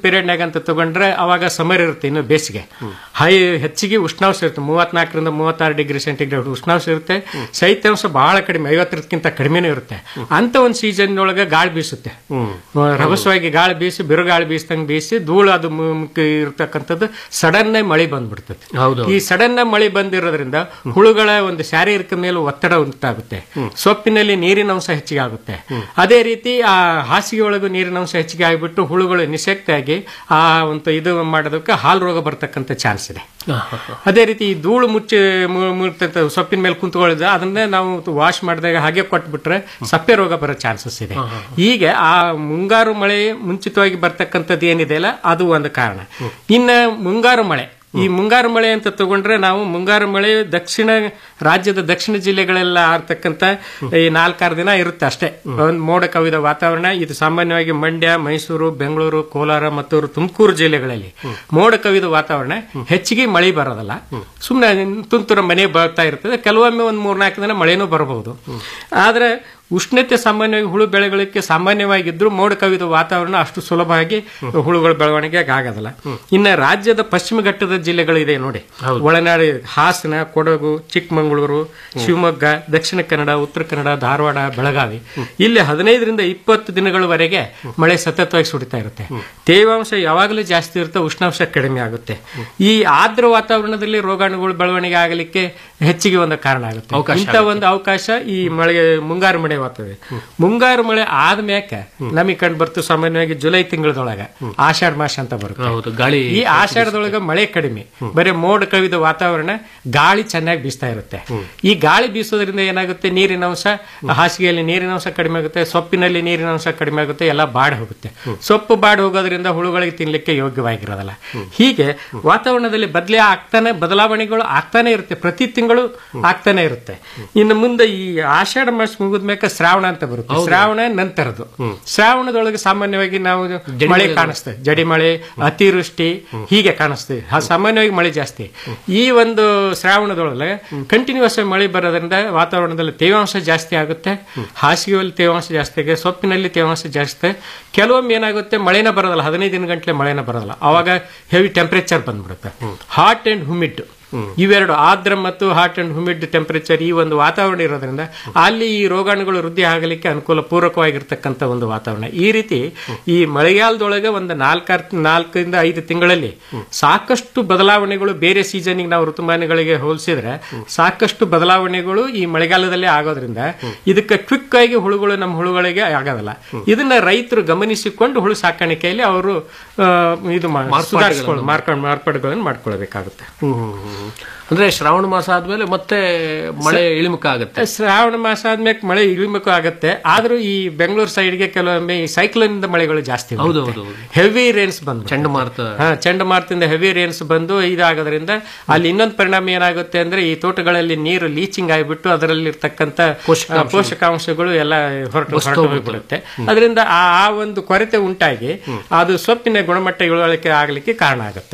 ಪೀರಿಯಡ್ನಾಗ ಅಂತ ತಗೊಂಡ್ರೆ ಅವಾಗ ಸಮರ್ ಇರುತ್ತೆ ಇನ್ನು ಬೇಸಿಗೆ ಹೈ ಹೆಚ್ಚಿಗೆ ಉಷ್ಣಾಂಶ ಇರುತ್ತೆ ಮೂವತ್ನಾಲ್ಕರಿಂದ ಮೂವತ್ತಾರು ಡಿಗ್ರಿ ಸೆಂಟಿಗ್ರೇಡ್ ಉಷ್ಣಾಂಶ ಇರುತ್ತೆ ಶೈತ್ಯಾಂಶ ಬಹಳ ಕಡಿಮೆ ಐವತ್ತರಕ್ಕಿಂತ ಕಡಿಮೆನೇ ಇರುತ್ತೆ ಅಂತ ಒಂದು ಸೀಸನ್ ಒಳಗೆ ಗಾಳಿ ಬೀಸುತ್ತೆ ರಭಸವಾಗಿ ಗಾಳಿ ಬೀಸಿ ಬಿರುಗಾಳಿ ಬೀಸ್ದಂಗೆ ಬೀಸಿ ಧೂಳು ಅದು ಮು- ಮುಕ್ಕಿ ಇರ್ತಕ್ಕಂಥದ್ದು ಸಡನ್ ಮಳೆ ಬಂದ್ಬಿಡ್ತದೆ ಹೌದು ಈ ಸಡನ್ ಮಳೆ ಬಂದಿರೋದ್ರಿಂದ ಹುಳುಗಳ ಒಂದು ಶಾರೀರಿಕ ಮೇಲೆ ಒತ್ತಡ ಉಂಟಾಗುತ್ತೆ ಸೊಪ್ಪಿನಲ್ಲಿ ನೀರಿನ ಅಂಶ ಹೆಚ್ಚಿಗೆ ಆಗುತ್ತೆ ಅದೇ ರೀತಿ ಆ ಹಾಸಿಗೆ ಒಳಗೂ ನೀರಿನ ಅಂಶ ಹೆಚ್ಚಿಗೆ ಆಗಿಬಿಟ್ಟು ಹುಳುಗಳು ನಿಶಕ್ತಿಯಾಗಿ ಆ ಒಂದು ಇದು ಮಾಡೋದಕ್ಕೆ ಹಾಲು ರೋಗ ಬರ್ತಕ್ಕಂಥ ಚಾನ್ಸ್ ಇದೆ ಅದೇ ರೀತಿ ಈ ಧೂಳು ಮುಚ್ಚಿ ಮು- ಮುಟ್ತಂತ ಸೊಪ್ಪಿನ ಮೇಲೆ ಕುಂತ್ಕೊಳ್ಳಿದ್ರೆ ಅದನ್ನೇ ನಾವು ವಾಶ್ ಮಾಡಿದಾಗ ಹಾಗೆ ಕೊಟ್ಬಿಟ್ರೆ ಸಪ್ಪೆ ರೋಗ ಬರೋ ಚಾನ್ಸಸ್ ಇದೆ ಹೀಗೆ ಆ ಮುಂಗಾರು ಮಳೆ ಮುಂಚಿತವಾಗಿ ಬರ್ತಕ್ಕಂಥದ್ದು ಏನಿದೆ ಅಲ್ಲ ಅದು ಒಂದು ಕಾರಣ ಇನ್ನು ಮುಂಗಾರು ಮಳೆ ಈ ಮುಂಗಾರು ಮಳೆ ಅಂತ ತಗೊಂಡ್ರೆ ನಾವು ಮುಂಗಾರು ಮಳೆ ದಕ್ಷಿಣ ರಾಜ್ಯದ ದಕ್ಷಿಣ ಜಿಲ್ಲೆಗಳೆಲ್ಲ ಆರ್ತಕ್ಕಂಥ ಈ ನಾಲ್ಕಾರು ದಿನ ಇರುತ್ತೆ ಅಷ್ಟೇ ಒಂದು ಮೋಡ ಕವಿದ ವಾತಾವರಣ ಇದು ಸಾಮಾನ್ಯವಾಗಿ ಮಂಡ್ಯ ಮೈಸೂರು ಬೆಂಗಳೂರು ಕೋಲಾರ ಮತ್ತು ತುಮಕೂರು ಜಿಲ್ಲೆಗಳಲ್ಲಿ ಮೋಡ ಕವಿದ ವಾತಾವರಣ ಹೆಚ್ಚಿಗೆ ಮಳೆ ಬರೋದಲ್ಲ ಸುಮ್ಮನೆ ತುಂತುರ ಮನೆ ಬರ್ತಾ ಇರ್ತದೆ ಕೆಲವೊಮ್ಮೆ ಒಂದು ಮೂರ್ನಾಲ್ಕು ದಿನ ಮಳೆನೂ ಬರಬಹುದು ಆದ್ರೆ ಉಷ್ಣತೆ ಸಾಮಾನ್ಯವಾಗಿ ಹುಳು ಬೆಳೆಗಳಿಗೆ ಸಾಮಾನ್ಯವಾಗಿದ್ರು ಮೋಡ ಕವಿದ ವಾತಾವರಣ ಅಷ್ಟು ಸುಲಭವಾಗಿ ಹುಳುಗಳ ಬೆಳವಣಿಗೆ ಆಗೋದಿಲ್ಲ ಇನ್ನು ರಾಜ್ಯದ ಪಶ್ಚಿಮ ಘಟ್ಟದ ಜಿಲ್ಲೆಗಳಿದೆ ನೋಡಿ ಒಳನಾಡು ಹಾಸನ ಕೊಡಗು ಚಿಕ್ಕಮಗಳೂರು ಶಿವಮೊಗ್ಗ ದಕ್ಷಿಣ ಕನ್ನಡ ಉತ್ತರ ಕನ್ನಡ ಧಾರವಾಡ ಬೆಳಗಾವಿ ಇಲ್ಲಿ ಹದಿನೈದರಿಂದ ಇಪ್ಪತ್ತು ದಿನಗಳವರೆಗೆ ಮಳೆ ಸತತವಾಗಿ ಸುಡಿತಾ ಇರುತ್ತೆ ತೇವಾಂಶ ಯಾವಾಗಲೂ ಜಾಸ್ತಿ ಇರುತ್ತೆ ಉಷ್ಣಾಂಶ ಕಡಿಮೆ ಆಗುತ್ತೆ ಈ ಆರ್ದ್ರ ವಾತಾವರಣದಲ್ಲಿ ರೋಗಾಣುಗಳು ಬೆಳವಣಿಗೆ ಆಗಲಿಕ್ಕೆ ಹೆಚ್ಚಿಗೆ ಒಂದು ಕಾರಣ ಆಗುತ್ತೆ ಇಂಥ ಒಂದು ಅವಕಾಶ ಈ ಮಳೆ ಮುಂಗಾರು ಮಳೆ ಬರ್ತದೆ ಮುಂಗಾರು ಮಳೆ ಆದ್ಮ್ಯಾಕ ನಮಗೆ ಕಂಡು ಬರ್ತು ಸಾಮಾನ್ಯವಾಗಿ ಜುಲೈ ತಿಂಗಳದೊಳಗ ಆಷಾಢ ಮಾಸ ಅಂತ ಬರುತ್ತೆ ಹೌದು ಗಾಳಿ ಈ ಆಷಾಢದೊಳಗ ಮಳೆ ಕಡಿಮೆ ಬರೀ ಮೋಡ ಕವಿದ ವಾತಾವರಣ ಗಾಳಿ ಚೆನ್ನಾಗಿ ಬೀಸ್ತಾ ಇರುತ್ತೆ ಈ ಗಾಳಿ ಬೀಸೋದ್ರಿಂದ ಏನಾಗುತ್ತೆ ನೀರಿನ ಅಂಶ ಹಾಸಿಗೆಯಲ್ಲಿ ನೀರಿನ ಅಂಶ ಕಡಿಮೆ ಆಗುತ್ತೆ ಸೊಪ್ಪಿನಲ್ಲಿ ನೀರಿನ ಅಂಶ ಕಡಿಮೆ ಆಗುತ್ತೆ ಎಲ್ಲ ಬಾಡ್ ಹೋಗುತ್ತೆ ಸೊಪ್ಪು ಬಾಡ್ ಹೋಗೋದ್ರಿಂದ ಹುಳುಗಳಿಗೆ ತಿನ್ಲಿಕ್ಕೆ ಯೋಗ್ಯವಾಗಿರೋದಲ್ಲ ಹೀಗೆ ವಾತಾವರಣದಲ್ಲಿ ಬದಲೇ ಆಗ್ತಾನೆ ಬದಲಾವಣೆಗಳು ಆಗ್ತಾನೆ ಇರುತ್ತೆ ಪ್ರತಿ ತಿಂಗಳು ಆಗ್ತಾನೆ ಇರುತ್ತೆ ಇನ್ನು ಮುಂದೆ ಈ ಆಷಾಢ ಮಾಸ ಮುಗಿದ್ಮೇಕ ಶ್ರಾವಣ ಅಂತ ಬರುತ್ತೆ ಶ್ರಾವಣ ನಂತರದ್ದು ಶ್ರಾವಣದೊಳಗೆ ಸಾಮಾನ್ಯವಾಗಿ ನಾವು ಮಳೆ ಕಾಣಿಸ್ತದೆ ಜಡಿ ಮಳೆ ಅತಿವೃಷ್ಟಿ ಹೀಗೆ ಕಾಣಿಸ್ತದೆ ಹ- ಸಾಮಾನ್ಯವಾಗಿ ಮಳೆ ಜಾಸ್ತಿ ಈ ಒಂದು ಶ್ರಾವಣದೊಳಗೆ ಕಂಟಿನ್ಯೂಸ್ ಮಳೆ ಬರೋದ್ರಿಂದ ವಾತಾವರಣದಲ್ಲಿ ತೇವಾಂಶ ಜಾಸ್ತಿ ಆಗುತ್ತೆ ಹಾಸಿಗೆಯಲ್ಲಿ ತೇವಾಂಶ ಜಾಸ್ತಿ ಆಗುತ್ತೆ ಸೊಪ್ಪಿನಲ್ಲಿ ತೇವಾಂಶ ಜಾಸ್ತಿ ಕೆಲವೊಮ್ಮೆ ಏನಾಗುತ್ತೆ ಮಳೆನ ಬರೋದಲ್ಲ ಹದಿನೈದು ದಿನ ಗಂಟ್ಲೆ ಮಳೆನ ಬರೋದಲ್ಲ ಅವಾಗ ಹೆವಿ ಟೆಂಪರೇಚರ್ ಬಂದ್ಬಿಡುತ್ತೆ ಹಾಟ್ ಅಂಡ್ ಹುಮಿಡ್ ಇವೆರಡು ಆರ್ದ್ರ ಮತ್ತು ಹಾಟ್ ಅಂಡ್ ಹುಮಿಡ್ ಟೆಂಪರೇಚರ್ ಈ ಒಂದು ವಾತಾವರಣ ಇರೋದ್ರಿಂದ ಅಲ್ಲಿ ಈ ರೋಗಾಣುಗಳು ವೃದ್ಧಿ ಆಗಲಿಕ್ಕೆ ಅನುಕೂಲ ಪೂರಕವಾಗಿರ್ತಕ್ಕಂಥ ಒಂದು ವಾತಾವರಣ ಈ ರೀತಿ ಈ ಮಳೆಗಾಲದೊಳಗೆ ಒಂದು ನಾಲ್ಕಾರು ನಾಲ್ಕರಿಂದ ಐದು ತಿಂಗಳಲ್ಲಿ ಸಾಕಷ್ಟು ಬದಲಾವಣೆಗಳು ಬೇರೆ ಸೀಸನ್ಗೆ ನಾವು ಋತುಮಾನಗಳಿಗೆ ಹೋಲಿಸಿದ್ರೆ ಸಾಕಷ್ಟು ಬದಲಾವಣೆಗಳು ಈ ಮಳೆಗಾಲದಲ್ಲೇ ಆಗೋದ್ರಿಂದ ಇದಕ್ಕೆ ಕ್ವಿಕ್ ಆಗಿ ಹುಳುಗಳು ನಮ್ಮ ಹುಳುಗಳಿಗೆ ಆಗೋದಿಲ್ಲ ಇದನ್ನ ರೈತರು ಗಮನಿಸಿಕೊಂಡು ಹುಳು ಸಾಕಾಣಿಕೆಯಲ್ಲಿ ಅವರು ಆ, ಇದು ಮಾ- ಸುಧಾರಿಸ್ಕೊಳ್ಳ ಮಾರ್ಪಾಡು ಮಾರ್ಪಾಡುಗಳನ್ನು ಮಾಡ್ಕೊಳ್ಬೇಕಾಗುತ್ತೆ ಹ್ಮ್, ಹ್ಮ್, ಹ್ಮ್. ಅಂದ್ರೆ ಶ್ರಾವಣ ಮಾಸ ಆದ್ಮೇಲೆ ಮತ್ತೆ ಮಳೆ ಇಳಿಮುಖ ಆಗುತ್ತೆ ಶ್ರಾವಣ ಮಾಸ ಆದ್ಮೇಲೆ ಮಳೆ ಇಳಿಮುಖ ಆಗುತ್ತೆ ಆದ್ರೂ ಈ ಬೆಂಗಳೂರು ಸೈಡ್ಗೆ ಕೆಲವೊಮ್ಮೆ ಈ cyclone ಇಂದ ಮಳೆಗಳು ಜಾಸ್ತಿ ಹೌದು ಹೌದು ಹೌದು ಹೆವಿ ರೇನ್ಸ್ ಬಂದು ಚಂಡಮಾರುತ ಹಾ ಚಂಡಮಾರುತದಿಂದ ಹೆವಿ ರೇನ್ಸ್ ಬಂದು ಇದಾಗೋದ್ರಿಂದ ಅಲ್ಲಿ ಇನ್ನೊಂದು ಪರಿಣಾಮ ಏನಾಗುತ್ತೆ ಅಂದ್ರೆ ಈ ತೋಟಗಳಲ್ಲಿ ನೀರು ಲೀಚಿಂಗ್ ಆಗಿಬಿಟ್ಟು ಅದರಲ್ಲಿರ್ತಕ್ಕಂಥ ಆ, ಪೋಷಕಾಂಶಗಳು ಎಲ್ಲ ಹೊರಟು ಹೊರಟು ಹೋಗ್ಬಿಡುತ್ತೆ ಅದರಿಂದ ಆ ಆ ಒಂದು ಕೊರತೆ ಉಂಟಾಗಿ ಅದು ಸೊಪ್ಪಿನ ಗುಣಮಟ್ಟ ಇಳುವಳಿಕೆ ಆಗ್ಲಿಕ್ಕೆ ಕಾರಣ ಆಗುತ್ತೆ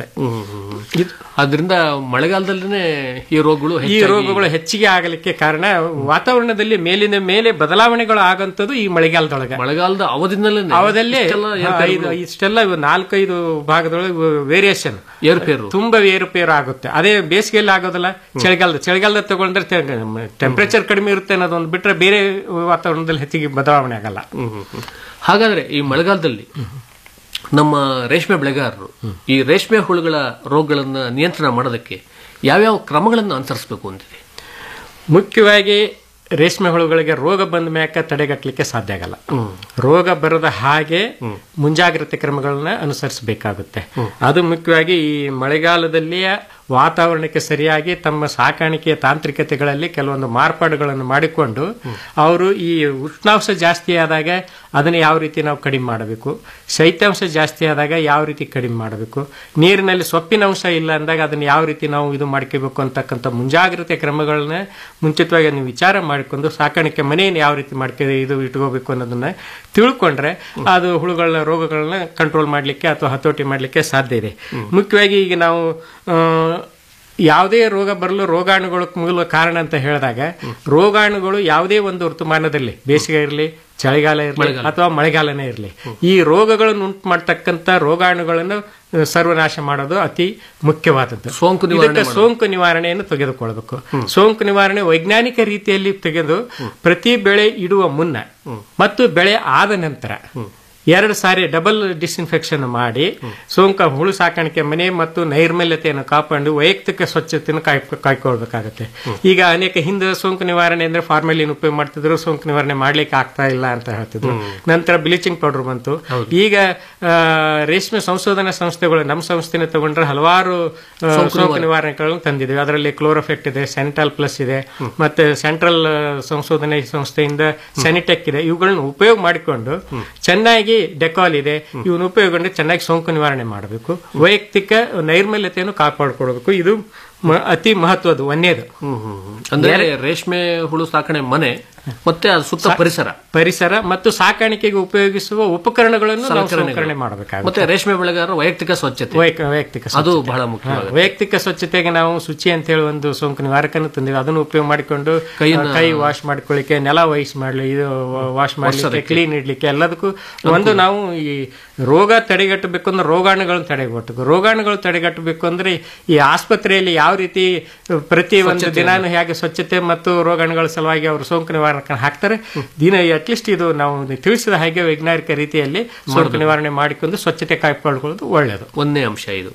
ಇದು ಆದ್ರಿಂದ ಮಳೆಗಾಲದಲ್ಲೇ ಈ ರೋಗಗಳು ಈ ಹೆಚ್ಚಾಗಿ- ರೋಗಗಳು ಹೆಚ್ಚಿಗೆ ಆಗಲಿಕ್ಕೆ ಕಾರಣ ವಾತಾವರಣದಲ್ಲಿ ಮೇಲಿನ ಮೇಲೆ ಬದಲಾವಣೆಗಳು ಆಗಂತದ್ದು ಈ ಮಳೆಗಾಲದೊಳಗೆ ಮಳೆಗಾಲದ ಅವಧಿನಲ್ಲೇ ಅವದಲ್ಲಿ ಇಷ್ಟೆಲ್ಲ ಹಾ, ಐದು ಇಷ್ಟೆಲ್ಲ ಇವು ನಾಲ್ಕೈದು ಭಾಗದೊಳಗೆ ವೇರಿಯೇಷನ್ ಏರುಪೇರು ತುಂಬಾ ಏರುಪೇರು ಆಗುತ್ತೆ ಅದೇ ಬೇಸಿಗೆಯಲ್ಲಿ ಆಗೋದಿಲ್ಲ ಚಳಿಗಾಲದ ಚಳಿಗಾಲದ ತಗೊಂಡ್ರೆ ಟೆಂಪರೇಚರ್ ಕಡಿಮೆ ಇರುತ್ತೆ ಅನ್ನೋದೊಂದು ಬಿಟ್ರೆ ಬೇರೆ ವಾತಾವರಣದಲ್ಲಿ ಹೆಚ್ಚಿಗೆ ಬದಲಾವಣೆ ಆಗಲ್ಲ ಹ್ಮ್, ಹ್ಮ್, ಹ್ಮ್. ಹಾಗಾದ್ರೆ ಈ ಮಳೆಗಾಲದಲ್ಲಿ ನಮ್ಮ ರೇಷ್ಮೆ ಬೆಳೆಗಾರರು ಈ ರೇಷ್ಮೆ ಹುಳುಗಳ ರೋಗಗಳನ್ನ ನಿಯಂತ್ರಣ ಮಾಡೋದಕ್ಕೆ ಯಾವ್ಯಾವ ಕ್ರಮಗಳನ್ನು ಅನುಸರಿಸಬೇಕು ಅಂತಿದೆ ಮುಖ್ಯವಾಗಿ ರೇಷ್ಮೆ ಹುಳುಗಳಿಗೆ ರೋಗ ಬಂದ ಮ್ಯಾಕ ತಡೆಗಟ್ಟಲಿಕ್ಕೆ ಸಾಧ್ಯ ಆಗಲ್ಲ ರೋಗ ಬರದ ಹಾಗೆ ಮುಂಜಾಗ್ರತೆ ಕ್ರಮಗಳನ್ನ ಅನುಸರಿಸಬೇಕಾಗುತ್ತೆ ಅದು ಮುಖ್ಯವಾಗಿ ಈ ಮಳೆಗಾಲದಲ್ಲಿಯ ವಾತಾವರಣಕ್ಕೆ ಸರಿಯಾಗಿ ತಮ್ಮ ಸಾಕಾಣಿಕೆಯ ತಾಂತ್ರಿಕತೆಗಳಲ್ಲಿ ಕೆಲವೊಂದು ಮಾರ್ಪಾಡುಗಳನ್ನು ಮಾಡಿಕೊಂಡು ಅವರು ಈ ಉಷ್ಣಾಂಶ ಜಾಸ್ತಿ ಆದಾಗ ಅದನ್ನು ಯಾವ ರೀತಿ ನಾವು ಕಡಿಮೆ ಮಾಡಬೇಕು ಶೈತ್ಯಾಂಶ ಜಾಸ್ತಿ ಆದಾಗ ಯಾವ ರೀತಿ ಕಡಿಮೆ ಮಾಡಬೇಕು ನೀರಿನಲ್ಲಿ ಸೊಪ್ಪಿನ ಅಂಶ ಇಲ್ಲ ಅಂದಾಗ ಅದನ್ನು ಯಾವ ರೀತಿ ನಾವು ಇದು ಮಾಡ್ಕೋಬೇಕು ಅಂತಕ್ಕಂಥ ಮುಂಜಾಗ್ರತೆ ಕ್ರಮಗಳನ್ನ ಮುಂಚಿತವಾಗಿ ನೀವು ವಿಚಾರ ಮಾಡಿಕೊಂಡು ಸಾಕಾಣಿಕೆ ಮನೆಯನ್ನು ಯಾವ ರೀತಿ ಮಾಡ್ಕೊ ಇದು ಇಟ್ಕೋಬೇಕು ಅನ್ನೋದನ್ನ ತಿಳ್ಕೊಂಡ್ರೆ ಅದು ಹುಳುಗಳ ರೋಗಗಳನ್ನ ಕಂಟ್ರೋಲ್ ಮಾಡಲಿಕ್ಕೆ ಅಥವಾ ಹತೋಟಿ ಮಾಡಲಿಕ್ಕೆ ಸಾಧ್ಯ ಇದೆ ಮುಖ್ಯವಾಗಿ ಈಗ ನಾವು ಆ, ಯಾವುದೇ ರೋಗ ಬರಲು ರೋಗಾಣುಗಳು ಮೂಲ ಕಾರಣ ಅಂತ ಹೇಳಿದಾಗ ರೋಗಾಣುಗಳು ಯಾವುದೇ ಒಂದು ಋತುಮಾನದಲ್ಲಿ ಬೇಸಿಗೆ ಇರಲಿ ಚಳಿಗಾಲ ಇರಲಿ ಅಥವಾ ಮಳೆಗಾಲನೇ ಇರಲಿ ಈ ರೋಗಗಳನ್ನು ಉಂಟು ಮಾಡ್ತಕ್ಕಂಥ ರೋಗಾಣುಗಳನ್ನು ಆ, ಸರ್ವನಾಶ ಮಾಡೋದು ಅತಿ ಮುಖ್ಯವಾದದ್ದು ಸೋಂಕು ನಿವಾರಣೆ ಇದಕ್ಕೆ ಸೋಂಕು ನಿವಾರಣೆಯನ್ನು ತೆಗೆದುಕೊಳ್ಬೇಕು ಸೋಂಕು ನಿವಾರಣೆ ವೈಜ್ಞಾನಿಕ ರೀತಿಯಲ್ಲಿ ತೆಗೆದು ಪ್ರತಿ ಬೆಳೆ ಇಡುವ ಮುನ್ನ ಮತ್ತು ಬೆಳೆ ಆದ ನಂತರ ಎರಡು ಸಾರಿ ಡಬಲ್ ಡಿಸ್ಇನ್ಫೆಕ್ಷನ್ ಮಾಡಿ ಸೋಂಕ ಹುಳು ಸಾಕಾಣಿಕೆ ಮನೆ ಮತ್ತು ನೈರ್ಮಲ್ಯತೆಯನ್ನು ಕಾಪಾಡು ವೈಯಕ್ತಿಕ ಸ್ವಚ್ಛತೆಯನ್ನು ಕಾಯ್ ಕಾಯ್ಕೊಳ್ಬೇಕಾಗತ್ತೆ ಈಗ ಅನೇಕ ಹಿಂದೆ ಸೋಂಕು ನಿವಾರಣೆ ಅಂದ್ರೆ ಫಾರ್ಮಲಿನ್ ಉಪಯೋಗ ಮಾಡ್ತಿದ್ರು ಸೋಂಕು ನಿವಾರಣೆ ಮಾಡ್ಲಿಕ್ಕೆ ಆಗ್ತಾ ಇಲ್ಲ ಅಂತ ಹೇಳ್ತಿದ್ರು ನಂತರ ಬ್ಲೀಚಿಂಗ್ ಪೌಡರ್ ಬಂತು ಈಗ ಆ, ರೇಷ್ಮೆ ಸಂಶೋಧನಾ ಸಂಸ್ಥೆಗಳು ನಮ್ಮ ಸಂಸ್ಥೆನ ತಗೊಂಡ್ರೆ ಹಲವಾರು ಆ, ಸೋಂಕು ನಿವಾರಣೆಗಳನ್ನು ತಂದಿದ್ದೀವಿ ಅದರಲ್ಲಿ ಕ್ಲೋರೋಫೆಕ್ಟ್ ಇದೆ ಸೆಂಟ್ರಲ್ ಪ್ಲಸ್ ಇದೆ ಮತ್ತೆ ಸೆಂಟ್ರಲ್ ಸಂಶೋಧನೆ ಸಂಸ್ಥೆಯಿಂದ ಸೆನಿಟೆಕ್ ಇದೆ ಇವುಗಳನ್ನ ಉಪಯೋಗ ಮಾಡಿಕೊಂಡು ಚೆನ್ನಾಗಿ ಡೆಕಾಲ್ ಇದೆ ಇವನ್ನ ಉಪಯೋಗಗೊಂಡು ಚೆನ್ನಾಗಿ ಸೋಂಕು ನಿವಾರಣೆ ಮಾಡಬೇಕು ವೈಯಕ್ತಿಕ ನೈರ್ಮಲ್ಯತೆಯನ್ನು ಕಾಪಾಡಿಕೊಳ್ಬೇಕು ಇದು ಮ- ಅತಿ ಮಹತ್ವದ್ದು ಒಂದೇದು ಹ್ಮ್ ಹ್ಮ್ ಹ್ಮ್. ಅಂದ್ರೆ ರೇಷ್ಮೆ ಹುಳು ಸಾಕಣೆ ಮನೆ ಮತ್ತೆ ಅದು ಸುತ್ತ ಪರಿಸರ ಪರಿಸರ ಮತ್ತು ಸಾಕಾಣಿಕೆಗೆ ಉಪಯೋಗಿಸುವ ಉಪಕರಣಗಳನ್ನು ನಾವು ಸಂಸ್ಕರಣೆ ಮಾಡಬೇಕಾಗುತ್ತೆ ಮತ್ತೆ ರೇಷ್ಮೆ ಬೆಳೆಗಾರರ ವೈಯಕ್ತಿಕ ಸ್ವಚ್ಛತೆ ವೈಕ- ವೈಯಕ್ತಿಕ ಅದು ಸ್ವಚ್ಛತೆ. ಬಹಳ ಹಾ, ಮುಖ್ಯವಾಗುತ್ತೆ ವೈಯಕ್ತಿಕ ಸ್ವಚ್ಛತೆಗೆ ನಾವು ಶುಚಿ ಅಂತ ಹೇಳಿ ಒಂದು ಸೋಂಕು ನಿವಾರಕನ್ನು ತಂದಿವಿ ಅದನ್ನು ಉಪಯೋಗ ಮಾಡಿಕೊಂಡು ಕೈಯನ್ನ- ಆ, ಕೈ ವಾಶ್ ಮಾಡ್ಕೊಳ್ಳಿಕ್ಕೆ ನೆಲ ವೈಸ್ ಮಾಡ್ಲಿ ಇದು ವಾಶ್ ಮಾಡ್ಲಿಕ್ಕೆ ಕ್ಲೀನ್ ಇಡ್ಲಿಕ್ಕೆ ಎಲ್ಲದಕ್ಕೂ ಒಂದು ನಾವು ಈ ರೋಗ ತಡೆಗಟ್ಟಬೇಕು ಅಂದ್ರೆ ರೋಗಾಣುಗಳನ್ನು ತಡೆಗಟ್ಟಬೇಕು ರೋಗಾಣುಗಳು ತಡೆಗಟ್ಟಬೇಕು ಅಂದ್ರೆ ಈ ಆಸ್ಪತ್ರೆಯಲ್ಲಿ ಯಾವ ರೀತಿ ಪ್ರತಿ ಒಂದು ದಿನಾನು ಹೇಗೆ ಸ್ವಚ್ಛತೆ ಮತ್ತು ರೋಗಾಣುಗಳ ಸಲುವಾಗಿ ಅವರು ಸೋಂಕು ನಿವಾರಕ ಹಾಕ್ತಾರೆ ದಿನ ಅಟ್ಲೀಸ್ಟ್ ಇದು ನಾವು ತಿಳಿಸಿದ ಹಾಗೆ ವೈಜ್ಞಾನಿಕ ರೀತಿಯಲ್ಲಿ ಸೋಂಕು ನಿವಾರಣೆ ಮಾಡಿಕೊಂಡು ಸ್ವಚ್ಛತೆ ಕಾಯ್ಕೊಳ್ಳೋದು ಒಳ್ಳೆಯದು ಒಂದೇ ಅಂಶ ಇದು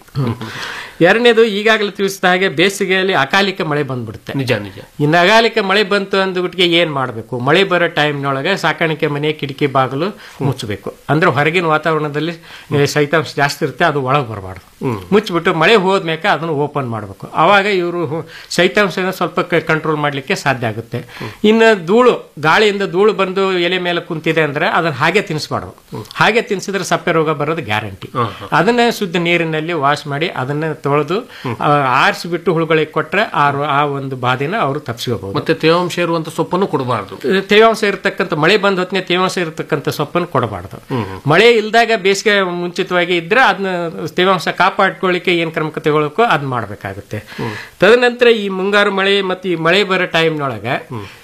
ಎರಡನೇದು ಈಗಾಗಲೇ ತಿಳಿಸಿದ ಹಾಗೆ ಬೇಸಿಗೆಯಲ್ಲಿ ಅಕಾಲಿಕ ಮಳೆ ಬಂದ್ಬಿಡುತ್ತೆ ನಿಜ ನಿಜ ಇನ್ನು ಅಕಾಲಿಕ ಮಳೆ ಬಂತು ಅಂದ್ಬಿಟ್ಟಿಗೆ ಏನ್ ಮಾಡಬೇಕು ಮಳೆ ಬರೋ ಟೈಮ್ನೊಳಗೆ ಸಾಕಾಣಿಕೆ ಮನೆ ಕಿಟಕಿ ಬಾಗಿಲು ಮುಚ್ಚಬೇಕು ಅಂದ್ರೆ ಹೊರಗಿನ ವಾತಾವರಣದಲ್ಲಿ ಏ, ಶೈತಾಂಶ ಜಾಸ್ತಿ ಇರುತ್ತೆ ಅದು ಒಳಗೆ ಬರಬಾರ್ದು ಮುಚ್ಚಿಬಿಟ್ಟು ಮಳೆ ಹೋದ್ಮೇಕ ಅದನ್ನು ಓಪನ್ ಮಾಡಬೇಕು ಅವಾಗ ಇವರು ಶೈತಾಂಶನ ಸ್ವಲ್ಪ ಕಂಟ್ರೋಲ್ ಮಾಡ್ಲಿಕ್ಕೆ ಸಾಧ್ಯ ಆಗುತ್ತೆ ಇನ್ನು ಧೂಳು ಗಾಳಿಯಿಂದ ಧೂಳು ಬಂದು ಎಲೆ ಮೇಲೆ ಕುಂತಿದೆ ಅಂದ್ರೆ ಅದನ್ನ ಹಾಗೆ ತಿನ್ಸ್ಬಾರ್ದು ಹಾಗೆ ತಿನ್ಸಿದ್ರೆ ಸಪ್ಪೆ ರೋಗ ಬರೋದು ಗ್ಯಾರಂಟಿ ಅದನ್ನ ಶುದ್ಧ ನೀರಿನಲ್ಲಿ ವಾಶ್ ಮಾಡಿ ಅದನ್ನ ತೊಳೆದು ಆರಿಸಿಬಿಟ್ಟು ಹುಳುಗಳಿಗೆ ಕೊಟ್ರೆ ಆ ರೋ- ಆ ಒಂದು ಬಾಧೆನ ಅವರು ತಪ್ಪಿಸ್ಕೋಬಹುದು ಮತ್ತೆ ತೇವಾಂಶ ಇರುವಂತ ಸೊಪ್ಪನ್ನು ಕೊಡಬಾರದು ತೇವಾಂಶ ಇರತಕ್ಕಂಥ ಮಳೆ ಬಂದ ಹೊತ್ತಿನ ತೇವಾಂಶ ಇರತಕ್ಕಂಥ ಸೊಪ್ಪನ್ನು ಕೊಡಬಾರ್ದು ಮಳೆ ಇಲ್ದಾಗ ಬೇಸಿಗೆ ಮುಂಚಿತವಾಗಿ ಇದ್ರೆ ಅದನ್ನ ತೇವಾಂಶ ಕಾಪಾಡ್ಕೊಳ್ಳಿಕ್ಕೆ ಏನ್ ಕ್ರಮ ತಗೊಳ್ಳಬೇಕು ಅದ್ ಮಾಡ್ಬೇಕಾಗುತ್ತೆ ತದನಂತರ ಈ ಮುಂಗಾರು ಮಳೆ ಮತ್ತು ಈ ಮಳೆ ಬರೋ ಟೈಮ್ನೊಳಗೆ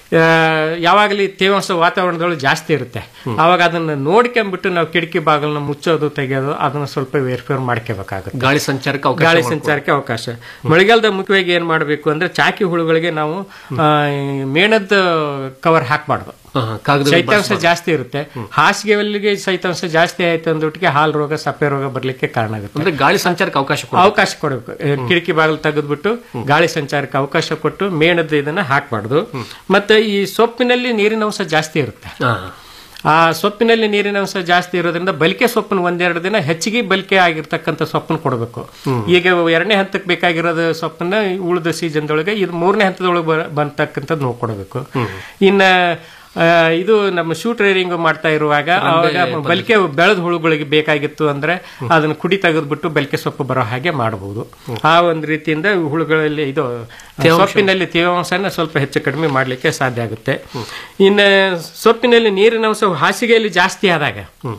ಯಾವಾಗಲೂ ತೇವಾಂಶ ವಾತಾವರಣದೊಳಗೆ ಜಾಸ್ತಿ ಇರುತ್ತೆ ಅವಾಗ ಅದನ್ನ ನೋಡ್ಕೊಂಡ್ಬಿಟ್ಟು ನಾವು ಕಿಟಕಿ ಬಾಗಿಲನ್ನ ಮುಚ್ಚೋದು ತೆಗೆಯೋದು ಅದನ್ನ ಸ್ವಲ್ಪ ವೇರ್ಫೇರ್ ಮಾಡ್ಕೋಬೇಕಾಗುತ್ತೆ ಗಾಳಿ ಸಂಚಾರಕ್ಕೆ ಅವಕಾಶ ಗಾಳಿ ಮಾಡ್ಕೊಡು. ಸಂಚಾರಕ್ಕೆ ಅವಕಾಶ ಮಳೆಗಾಲದ ಮುಖ್ಯವಾಗಿ ಏನ್ ಮಾಡಬೇಕು ಅಂದ್ರೆ ಚಾಕಿ ಹುಳುಗಳಿಗೆ ನಾವು ಆ, ಈ ಮೇಣದ ಕವರ್ ಹಾಕ್ಬಾರ್ದು ಹಾ, ಹಾ, ಕಾಗದ ಶೈತಾಂಶ ಜಾಸ್ತಿ ಇರುತ್ತೆ ಹಾಸಿಗೆವಲ್ಲಿಗೆ ಶೈತಾಂಶ ಜಾಸ್ತಿ ಆಯ್ತು ಅಂದ್ಬಿಟ್ಟಿಗೆ ಹಾಲ್ ರೋಗ ಸಪ್ಪೆ ರೋಗ ಬರ್ಲಿಕ್ಕೆ ಕಾರಣ ಆಗುತ್ತೆ ಅಂದ್ರೆ ಗಾಳಿ ಸಂಚಾರಕ್ಕೆ ಅವಕಾಶ ಕೊಡು ಅವಕಾಶ ಕೊಡಬೇಕು ಏ, ಕಿಟಕಿ ಬಾಗಿಲು ತೆಗೆದ್ಬಿಟ್ಟು ಗಾಳಿ ಸಂಚಾರಕ್ಕೆ ಅವಕಾಶ ಕೊಟ್ಟು ಮೇಣದ ಇದನ್ನ ಹಾಕ್ಬಾರ್ದು ಮತ್ತೆ ಈ ಸೊಪ್ಪಿನಲ್ಲಿ ನೀರಿನ ಅಂಶ ಜಾಸ್ತಿ ಇರುತ್ತೆ ಹಾ. ಆ ಸೊಪ್ಪಿನಲ್ಲಿ ನೀರಿನ ಅಂಶ ಜಾಸ್ತಿ ಇರೋದ್ರಿಂದ ಬಲಿಕೆ ಸೊಪ್ಪನ್ನು ಒಂದೆರಡು ದಿನ ಹೆಚ್ಚಿಗೆ ಬಲಿಕೆ ಆಗಿರ್ತಕ್ಕಂಥ ಸೊಪ್ಪನ್ನು ಕೊಡಬೇಕು ಈಗ ಎರಡನೇ ಹಂತಕ್ಕೆ ಬೇಕಾಗಿರೋದು ಸೊಪ್ಪನ್ನ ಉಳಿದ ಸೀಸನ್ದೊಳಗೆ ಇದು ಮೂರನೇ ಹಂತದೊಳಗೆ ಬ- ಬಂತಕ್ಕಂಥದ್ದು ನೋಡ್ಕೊಡ್ಬೇಕು ಇನ್ನ ಆ, ಇದು ನಮ್ಮ ಶೂಟ್ ರೇರಿಂಗ್ ಮಾಡ್ತಾ ಇರುವಾಗ ಅವಾಗ ಬಲಿಕೆ ಬೆಳೆದ ಹುಳುಗಳಿಗೆ ಬೇಕಾಗಿತ್ತು ಅಂದ್ರೆ ಅದನ್ನ ಕುಡಿ ತೆಗೆದ್ಬಿಟ್ಟು ಬಲಿಕೆ ಸೊಪ್ಪು ಬರೋ ಹಾಗೆ ಮಾಡಬಹುದು ಆ ಒಂದು ರೀತಿಯಿಂದ ಹುಳುಗಳಲ್ಲಿ ಇದು ಸೊಪ್ಪಿನಲ್ಲಿ ತೇವಾಂಶನ ಸ್ವಲ್ಪ ಹೆಚ್ಚು ಕಡಿಮೆ ಮಾಡ್ಲಿಕ್ಕೆ ಸಾಧ್ಯ ಆಗುತ್ತೆ ಇನ್ನು ಸೊಪ್ಪಿನಲ್ಲಿ ನೀರಿನ ಅಂಶ ಹಾಸಿಗೆಯಲ್ಲಿ ಜಾಸ್ತಿ ಆದಾಗ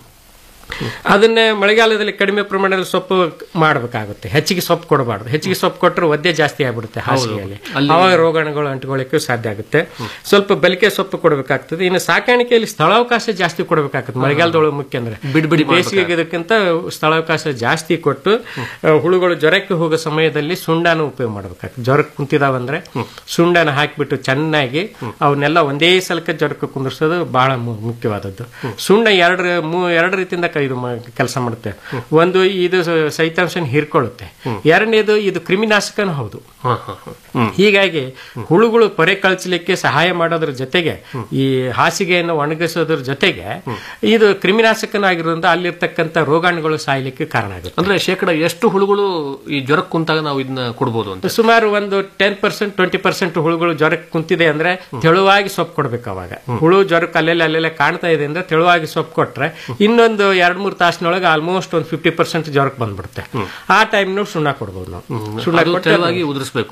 ಅದನ್ನ ಮಳೆಗಾಲದಲ್ಲಿ ಕಡಿಮೆ ಪ್ರಮಾಣದಲ್ಲಿ ಸೊಪ್ಪು ಮಾಡಬೇಕಾಗುತ್ತೆ ಹೆಚ್ಚಿಗೆ ಸೊಪ್ಪು ಕೊಡಬಾರ್ದು ಹೆಚ್ಚಿಗೆ ಸೊಪ್ಪು ಕೊಟ್ಟರೆ ಒದ್ದೆ ಜಾಸ್ತಿ ಆಗ್ಬಿಡುತ್ತೆ ಹಾಸಿಗೆಯಲ್ಲಿ ಅವಾಗ ರೋಗಾಣುಗಳು ಅಂಟಿಕೊಳ್ಳಿಕ್ಕೆ ಸಾಧ್ಯ ಆಗುತ್ತೆ ಸ್ವಲ್ಪ ಬಲಿಕೆ ಸೊಪ್ಪು ಕೊಡಬೇಕಾಗ್ತದೆ ಇನ್ನು ಸಾಕಾಣಿಕೆಯಲ್ಲಿ ಸ್ಥಳಾವಕಾಶ ಜಾಸ್ತಿ ಕೊಡಬೇಕಾಗುತ್ತೆ ಮಳೆಗಾಲದೊಳಗೆ ಮುಖ್ಯ ಅಂದ್ರೆ ಬಿಡ್ಬಿಡಿ ಬೇಸಿಗೆಗೆ ಇದಕ್ಕಿಂತ ಸ್ಥಳಾವಕಾಶ ಜಾಸ್ತಿ ಕೊಟ್ಟು ಆ, ಹುಳುಗಳು ಜ್ವರಕ್ಕೆ ಹೋಗೋ ಸಮಯದಲ್ಲಿ ಸುಂಡಾನ ಉಪಯೋಗ ಮಾಡ್ಬೇಕಾಗ್ತದೆ ಜ್ವರಕ್ಕೆ ಕುಂತಿದಾವಂದ್ರೆ ಸುಂಡನ ಹಾಕಿಬಿಟ್ಟು ಚೆನ್ನಾಗಿ ಅವನ್ನೆಲ್ಲ ಒಂದೇ ಸಲಕ್ಕೆ ಜ್ವರಕ್ಕೆ ಕುಂದಿರ್ಸೋದು ಬಹಳ ಮು- ಮುಖ್ಯವಾದದ್ದು ಸುಣ್ಣ ಎರಡು ಮೂ- ಎರಡು ರೀತಿಯಿಂದ ಕ- ಇದು ಕೆಲಸ ಮಾಡುತ್ತೆ ಒಂದು ಇದು ಸ- ಶೈತಾಂಶನ ಹೀರ್ಕೊಳ್ಳುತ್ತೆ ಎರಡನೇದು ಇದು ಕ್ರಿಮಿನಾಶಕನೂ ಹೌದು ಹಾ, ಹಾ, ಹಾ. ಹ್ಮ್. ಹೀಗಾಗಿ ಹುಳುಗಳು ಪೊರೆ ಕಳಚಲಿಕ್ಕೆ ಸಹಾಯ ಮಾಡೋದ್ರ ಜೊತೆಗೆ ಈ ಹಾಸಿಗೆಯನ್ನು ಒಣಗಿಸೋದ್ರ ಜೊತೆಗೆ ಇದು ಕ್ರಿಮಿನಾಶಕನಾಗಿರೋದ್ರಿಂದ ಅಲ್ಲಿರ್ತಕ್ಕಂಥ ರೋಗಾಣುಗಳು ಸಾಯಲಿಕ್ಕೆ ಕಾರಣ ಆಗುತ್ತೆ ಅಂದ್ರೆ ಶೇಕಡ ಎಷ್ಟು ಹುಳುಗಳು ಈ ಜ್ವರಕ್ಕೆ ಕುಂತಾಗ ನಾವು ಇದನ್ನ ಕೊಡ್ಬೋದು ಅಂತ ಸುಮಾರು ಒಂದು ಟೆನ್ ಪರ್ಸೆಂಟ್ ಟ್ವೆಂಟಿ ಪರ್ಸೆಂಟ್ ಹುಳುಗಳು ಜ್ವರಕ್ಕೆ ಕುಂತಿದೆ ಅಂದ್ರೆ ತೆಳುವಾಗಿ ಸೊಪ್ಪು ಕೊಡ್ಬೇಕು ಅವಾಗ ಹುಳು ಜ್ವರಕ್ಕೆ ಅಲ್ಲೆಲ್ಲ ಅಲ್ಲೆಲ್ಲ ಕಾಣ್ತಾ ಇದೆ ಅಂದ್ರೆ ತೆಳುವಾಗಿ ಸೊಪ್ಪು ಕೊಟ್ರೆ ಇನ್ನೊಂದು ಎರಡ್ ಮೂರು ತಾಸಿನೊಳಗೆ ಆಲ್ಮೋಸ್ಟ್ ಒಂದು ಫಿಫ್ಟಿ ಪರ್ಸೆಂಟ್ ಜ್ವರಕ್ಕೆ ಬಂದ್ಬಿಡುತ್ತೆ ಆ ಟೈಮ್ ಸುಣ್ಣ ಕೊಡ್ಬೋದು ನಾವು ಸುಣ್ಣ ಅದು ಕೊಟ್ಟು ತೆಳುವಾಗಿ ಉದುರಿಸ್ಬೇಕು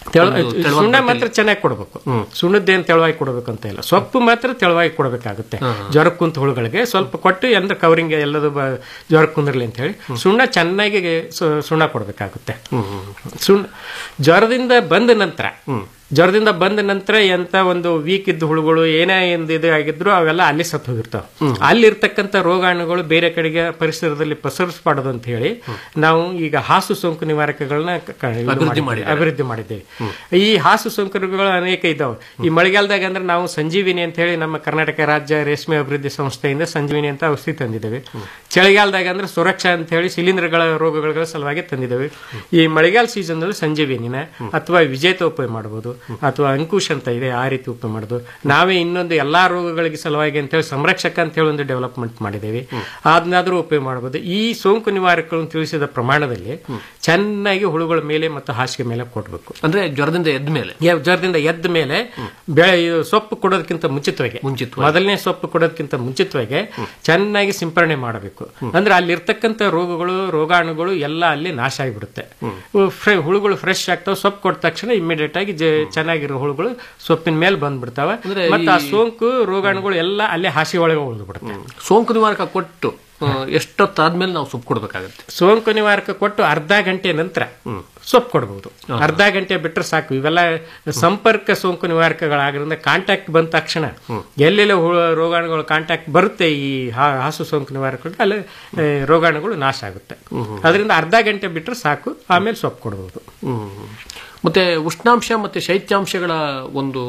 ತೆಳು- ಒಂದು ತೆಳುವಾದ ಸುಣ್ಣ ಬಟ್ಟೆಲಿ. ಮಾತ್ರ ಚೆನ್ನಾಗಿ ಕೊಡಬೇಕು ಸುಣ್ಣದ್ದೇನು ತೆಳುವಾಗಿ ಕೊಡಬೇಕು ಅಂತ ಇಲ್ಲ ಸೊಪ್ಪು ಮಾತ್ರ ತೆಳುವಾಗಿ ಕೊಡಬೇಕಾಗುತ್ತೆ ಜ್ವರ ಕುಂತ ಹುಳುಗಳಿಗೆ ಸ್ವಲ್ಪ ಕೊಟ್ಟು ಅಂದ್ರೆ ಕವರಿಂಗ್ ಎಲ್ಲದು ಬ- ಜ್ವರ ಕುಂದಿರ್ಲಿ ಅಂತ ಹೇಳಿ ಸುಣ್ಣ ಚೆನ್ನಾಗಿ ಸು- ಸುಣ್ಣ ಕೊಡಬೇಕಾಗುತ್ತೆ ಸುಣ್ಣ ಜ್ವರದಿಂದ ಬಂದ ನಂತರ ಜ್ವರದಿಂದ ಬಂದ ನಂತರ ಎಂತ ಒಂದು ವೀಕ್ ಇದ್ದ ಹುಳುಗಳು ಏನೇ ಒಂದು ಇದು ಆಗಿದ್ರು ಅವೆಲ್ಲ ಅಲ್ಲಿ ಸತ್ತು ಹೋಗಿರ್ತಾವ ಅಲ್ಲಿರ್ತಕ್ಕಂಥ ರೋಗಾಣುಗಳು ಬೇರೆ ಕಡೆಗೆ ಪರಿಸರದಲ್ಲಿ ಪಸರಿಸಬಾರ್ದು ಅಂತ ಹೇಳಿ ನಾವು ಈಗ ಹಾಸು ಸೋಂಕು ನಿವಾರಕಗಳನ್ನ ಕ- ಕ- ಇದು ಅಭಿವೃದ್ಧಿ ಮಾಡಿದ್ದೇವೆ. ಅಭಿವೃದ್ಧಿ ಮಾಡಿದ್ದೇವೆ ಈ ಹಾಸು ಸೋಂಕರುಗಳು ಅನೇಕ ಇದಾವೆ ಈ ಮಳೆಗಾಲದಾಗ ಅಂದ್ರೆ ನಾವು ಸಂಜೀವಿನಿ ಅಂತ ಹೇಳಿ ನಮ್ಮ ಕರ್ನಾಟಕ ರಾಜ್ಯ ರೇಷ್ಮೆ ಅಭಿವೃದ್ಧಿ ಸಂಸ್ಥೆಯಿಂದ ಸಂಜೀವಿನಿ ಅಂತ ಔಷಧಿ ತಂದಿದ್ದೇವೆ ಚಳಿಗಾಲದಾಗ ಅಂದ್ರೆ ಸುರಕ್ಷಾ ಅಂತ ಹೇಳಿ ಶಿಲೀಂಧ್ರಗಳ ರೋಗಗಳ ಸಲುವಾಗಿ ತಂದಿದ್ದೇವೆ ಈ ಮಳೆಗಾಲ ಸೀಸನ್ ನಲ್ಲಿ ಸಂಜೀವಿನಿನ ಅಥವಾ ವಿಜೇತ ಉಪಯೋಗ ಮಾಡಬಹುದು ಅಥವಾ ಅಂಕುಶ್ ಅಂತ ಇದೆ ಆ ರೀತಿ ಉಪಯೋಗ ಮಾಡೋದು ನಾವೇ ಇನ್ನೊಂದು ಎಲ್ಲಾ ರೋಗಗಳಿಗೆ ಸಲುವಾಗಿ ಅಂತ ಹೇಳಿ ಸಂರಕ್ಷಕ ಅಂತ ಹೇಳಿ ಒಂದು ಡೆವಲಪ್ಮೆಂಟ್ ಮಾಡಿದ್ದೇವೆ ಅದನ್ನಾದ್ರೂ ಉಪಯೋಗ ಮಾಡಬಹುದು ಈ ಸೋಂಕು ನಿವಾರಕಗಳನ್ನು ತಿಳಿಸಿದ ಪ್ರಮಾಣದಲ್ಲಿ ಚೆನ್ನಾಗಿ ಹುಳುಗಳ ಮೇಲೆ ಮತ್ತು ಹಾಸಿಗೆ ಮೇಲೆ ಕೊಡಬೇಕು ಅಂದ್ರೆ ಜ್ವರದಿಂದ ಎದ್ದ ಮೇಲೆ ಯ- ಜ್ವರದಿಂದ ಎದ್ದ ಮೇಲೆ ಬೆಳೆ ಇದು ಸೊಪ್ಪು ಕೊಡೋದಕ್ಕಿಂತ ಮುಂಚಿತವಾಗಿ ಮುಂಚಿತವಾಗಿ. ಮೊದಲನೇ ಸೊಪ್ಪು ಕೊಡೋದಕ್ಕಿಂತ ಮುಂಚಿತವಾಗಿ ಚೆನ್ನಾಗಿ ಸಿಂಪರಣೆ ಮಾಡಬೇಕು ಅಂದ್ರೆ ಅಲ್ಲಿರ್ತಕ್ಕಂಥ ರೋಗಗಳು ರೋಗಾಣುಗಳು ಎಲ್ಲ ಅಲ್ಲಿ ನಾಶ ಆಗಿಬಿಡುತ್ತೆ ಫ್ರೆ- ಹುಳುಗಳು ಫ್ರೆಶ್ ಆಗ್ತಾವ ಸೊಪ್ಪು ಕೊಟ್ಟ ತಕ್ಷಣ ಇಮಿಡಿಯೇಟ್ ಆಗಿ ಜ- ಚೆನ್ನಾಗಿರೋ ಹುಳುಗಳು ಸೊಪ್ಪಿನ ಮೇಲೆ ಬಂದ್ಬಿಡ್ತಾವ ಅಂದ್ರೆ ಮತ್ತೆ ಆ ಸೋಂಕು ರೋಗಾಣುಗಳು ಎಲ್ಲ ಅಲ್ಲೇ ಹಾಸಿ ಒಳಗೆ ಉಳಿದು ಬಿಡುತ್ತೆ ಸೋಂಕು ನಿವಾರಕ ಕೊಟ್ಟು ಆ, ಎಷ್ಟೊತ್ತಾದ್ಮೇಲೆ ನಾವು ಸೊಪ್ಪು ಕೊಡ್ಬೇಕಾಗತ್ತೆ ಸೋಂಕು ನಿವಾರಕ ಕೊಟ್ಟು ಅರ್ಧ ಗಂಟೆ ನಂತರ ಸೊಪ್ಪು ಕೊಡಬಹುದು ಅರ್ಧ ಗಂಟೆ ಬಿಟ್ಟರೆ ಸಾಕು ಇವೆಲ್ಲ ಸಂಪರ್ಕ ಸೋಂಕು ನಿವಾರಕಗಳಾಗಿರೋದ್ರಿಂದ ಕಾಂಟ್ಯಾಕ್ಟ್ ಬಂದ ತಕ್ಷಣ ಎಲ್ಲೆಲ್ಲ ಹುಳ ರೋಗಾಣುಗಳು ಕಾಂಟ್ಯಾಕ್ಟ್ ಬರುತ್ತೆ ಈ ಹಾ- ಹಾಸು ಸೋಂಕು ನಿವಾರಕಗಳಿಗೆ ಅಲ್ಲಿ ಆ, ರೋಗಾಣುಗಳು ನಾಶ ಆಗುತ್ತೆ ಅದರಿಂದ ಅರ್ಧ ಗಂಟೆ ಬಿಟ್ಟರೆ ಸಾಕು ಆಮೇಲೆ ಸೊಪ್ಪು ಕೊಡಬಹುದು ಹ್ಮ್. ಮತ್ತೆ ಉಷ್ಣಾಂಶ ಮತ್ತೆ ಶೈತ್ಯಾಂಶಗಳ ಒಂದು